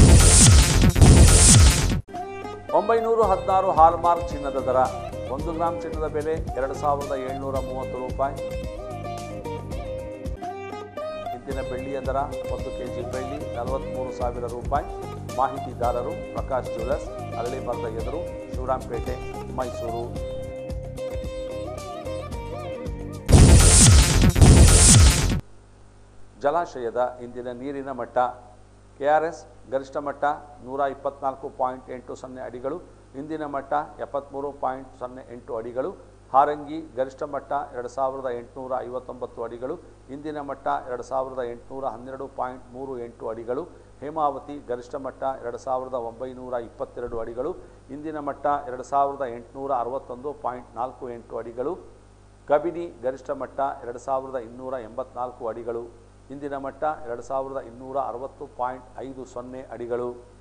ಒಂಬೈನೂರು ಹದಿನಾರು ಹಾಲ್ಮಾರ್ಕ್ ಚಿನ್ನದ ದರ ಒಂದು ಗ್ರಾಮ್ ಚಿನ್ನದ ಬೆಲೆ ಎರಡು ಸಾವಿರದ ಏಳ್ನೂರ ಮೂವತ್ತು ರೂಪಾಯಿ ಇಂದಿನ ಬೆಳ್ಳಿಯ ದರ ಒಂದು ಕೆ ಜಿ ಬೆಳ್ಳಿ ನಲವತ್ತ್ಮೂರು ಸಾವಿರ ರೂಪಾಯಿ ಮಾಹಿತಿದಾರರು ಪ್ರಕಾಶ್ ಜ್ಯುವೆಲರ್ಸ್ ಅರಳಿಮರದ ಎದುರು ಶಿವರಾಂಪೇಟೆ ಮೈಸೂರು ಜಲಾಶಯದ ಇಂದಿನ ನೀರಿನ ಮಟ್ಟ ಕೆ ಆರ್ ಎಸ್ ಗರಿಷ್ಠ ಮಟ್ಟ ನೂರ ಇಪ್ಪತ್ನಾಲ್ಕು ಪಾಯಿಂಟ್ ಎಂಟು ಸೊನ್ನೆ ಅಡಿಗಳು ಇಂದಿನ ಮಟ್ಟ ಎಪ್ಪತ್ತ್ಮೂರು ಪಾಯಿಂಟ್ ಸೊನ್ನೆ ಎಂಟು ಅಡಿಗಳು ಹಾರಂಗಿ ಗರಿಷ್ಠ ಮಟ್ಟ ಎರಡು ಸಾವಿರದ ಎಂಟುನೂರ ಐವತ್ತೊಂಬತ್ತು ಅಡಿಗಳು ಇಂದಿನ ಮಟ್ಟ ಎರಡು ಸಾವಿರದ ಎಂಟುನೂರ ಹನ್ನೆರಡು ಪಾಯಿಂಟ್ ಮೂರು ಎಂಟು ಅಡಿಗಳು ಹೇಮಾವತಿ ಗರಿಷ್ಠ ಮಟ್ಟ ಎರಡು ಸಾವಿರದ ಒಂಬೈನೂರ ಇಪ್ಪತ್ತೆರಡು ಅಡಿಗಳು ಇಂದಿನ ಮಟ್ಟ ಎರಡು ಸಾವಿರದ ಎಂಟುನೂರ ಅರವತ್ತೊಂದು ಪಾಯಿಂಟ್ ನಾಲ್ಕು ಎಂಟು ಅಡಿಗಳು ಕಬಿನಿ ಗರಿಷ್ಠ ಮಟ್ಟ ಎರಡು ಸಾವಿರದ ಇನ್ನೂರ ಎಂಬತ್ನಾಲ್ಕು ಅಡಿಗಳು ಇಂದಿನ ಮಟ್ಟ ಎರಡು ಸಾವಿರದ ಇನ್ನೂರ ಅರವತ್ತು ಪಾಯಿಂಟ್ ಐದು ಸೊನ್ನೆ ಅಡಿಗಳು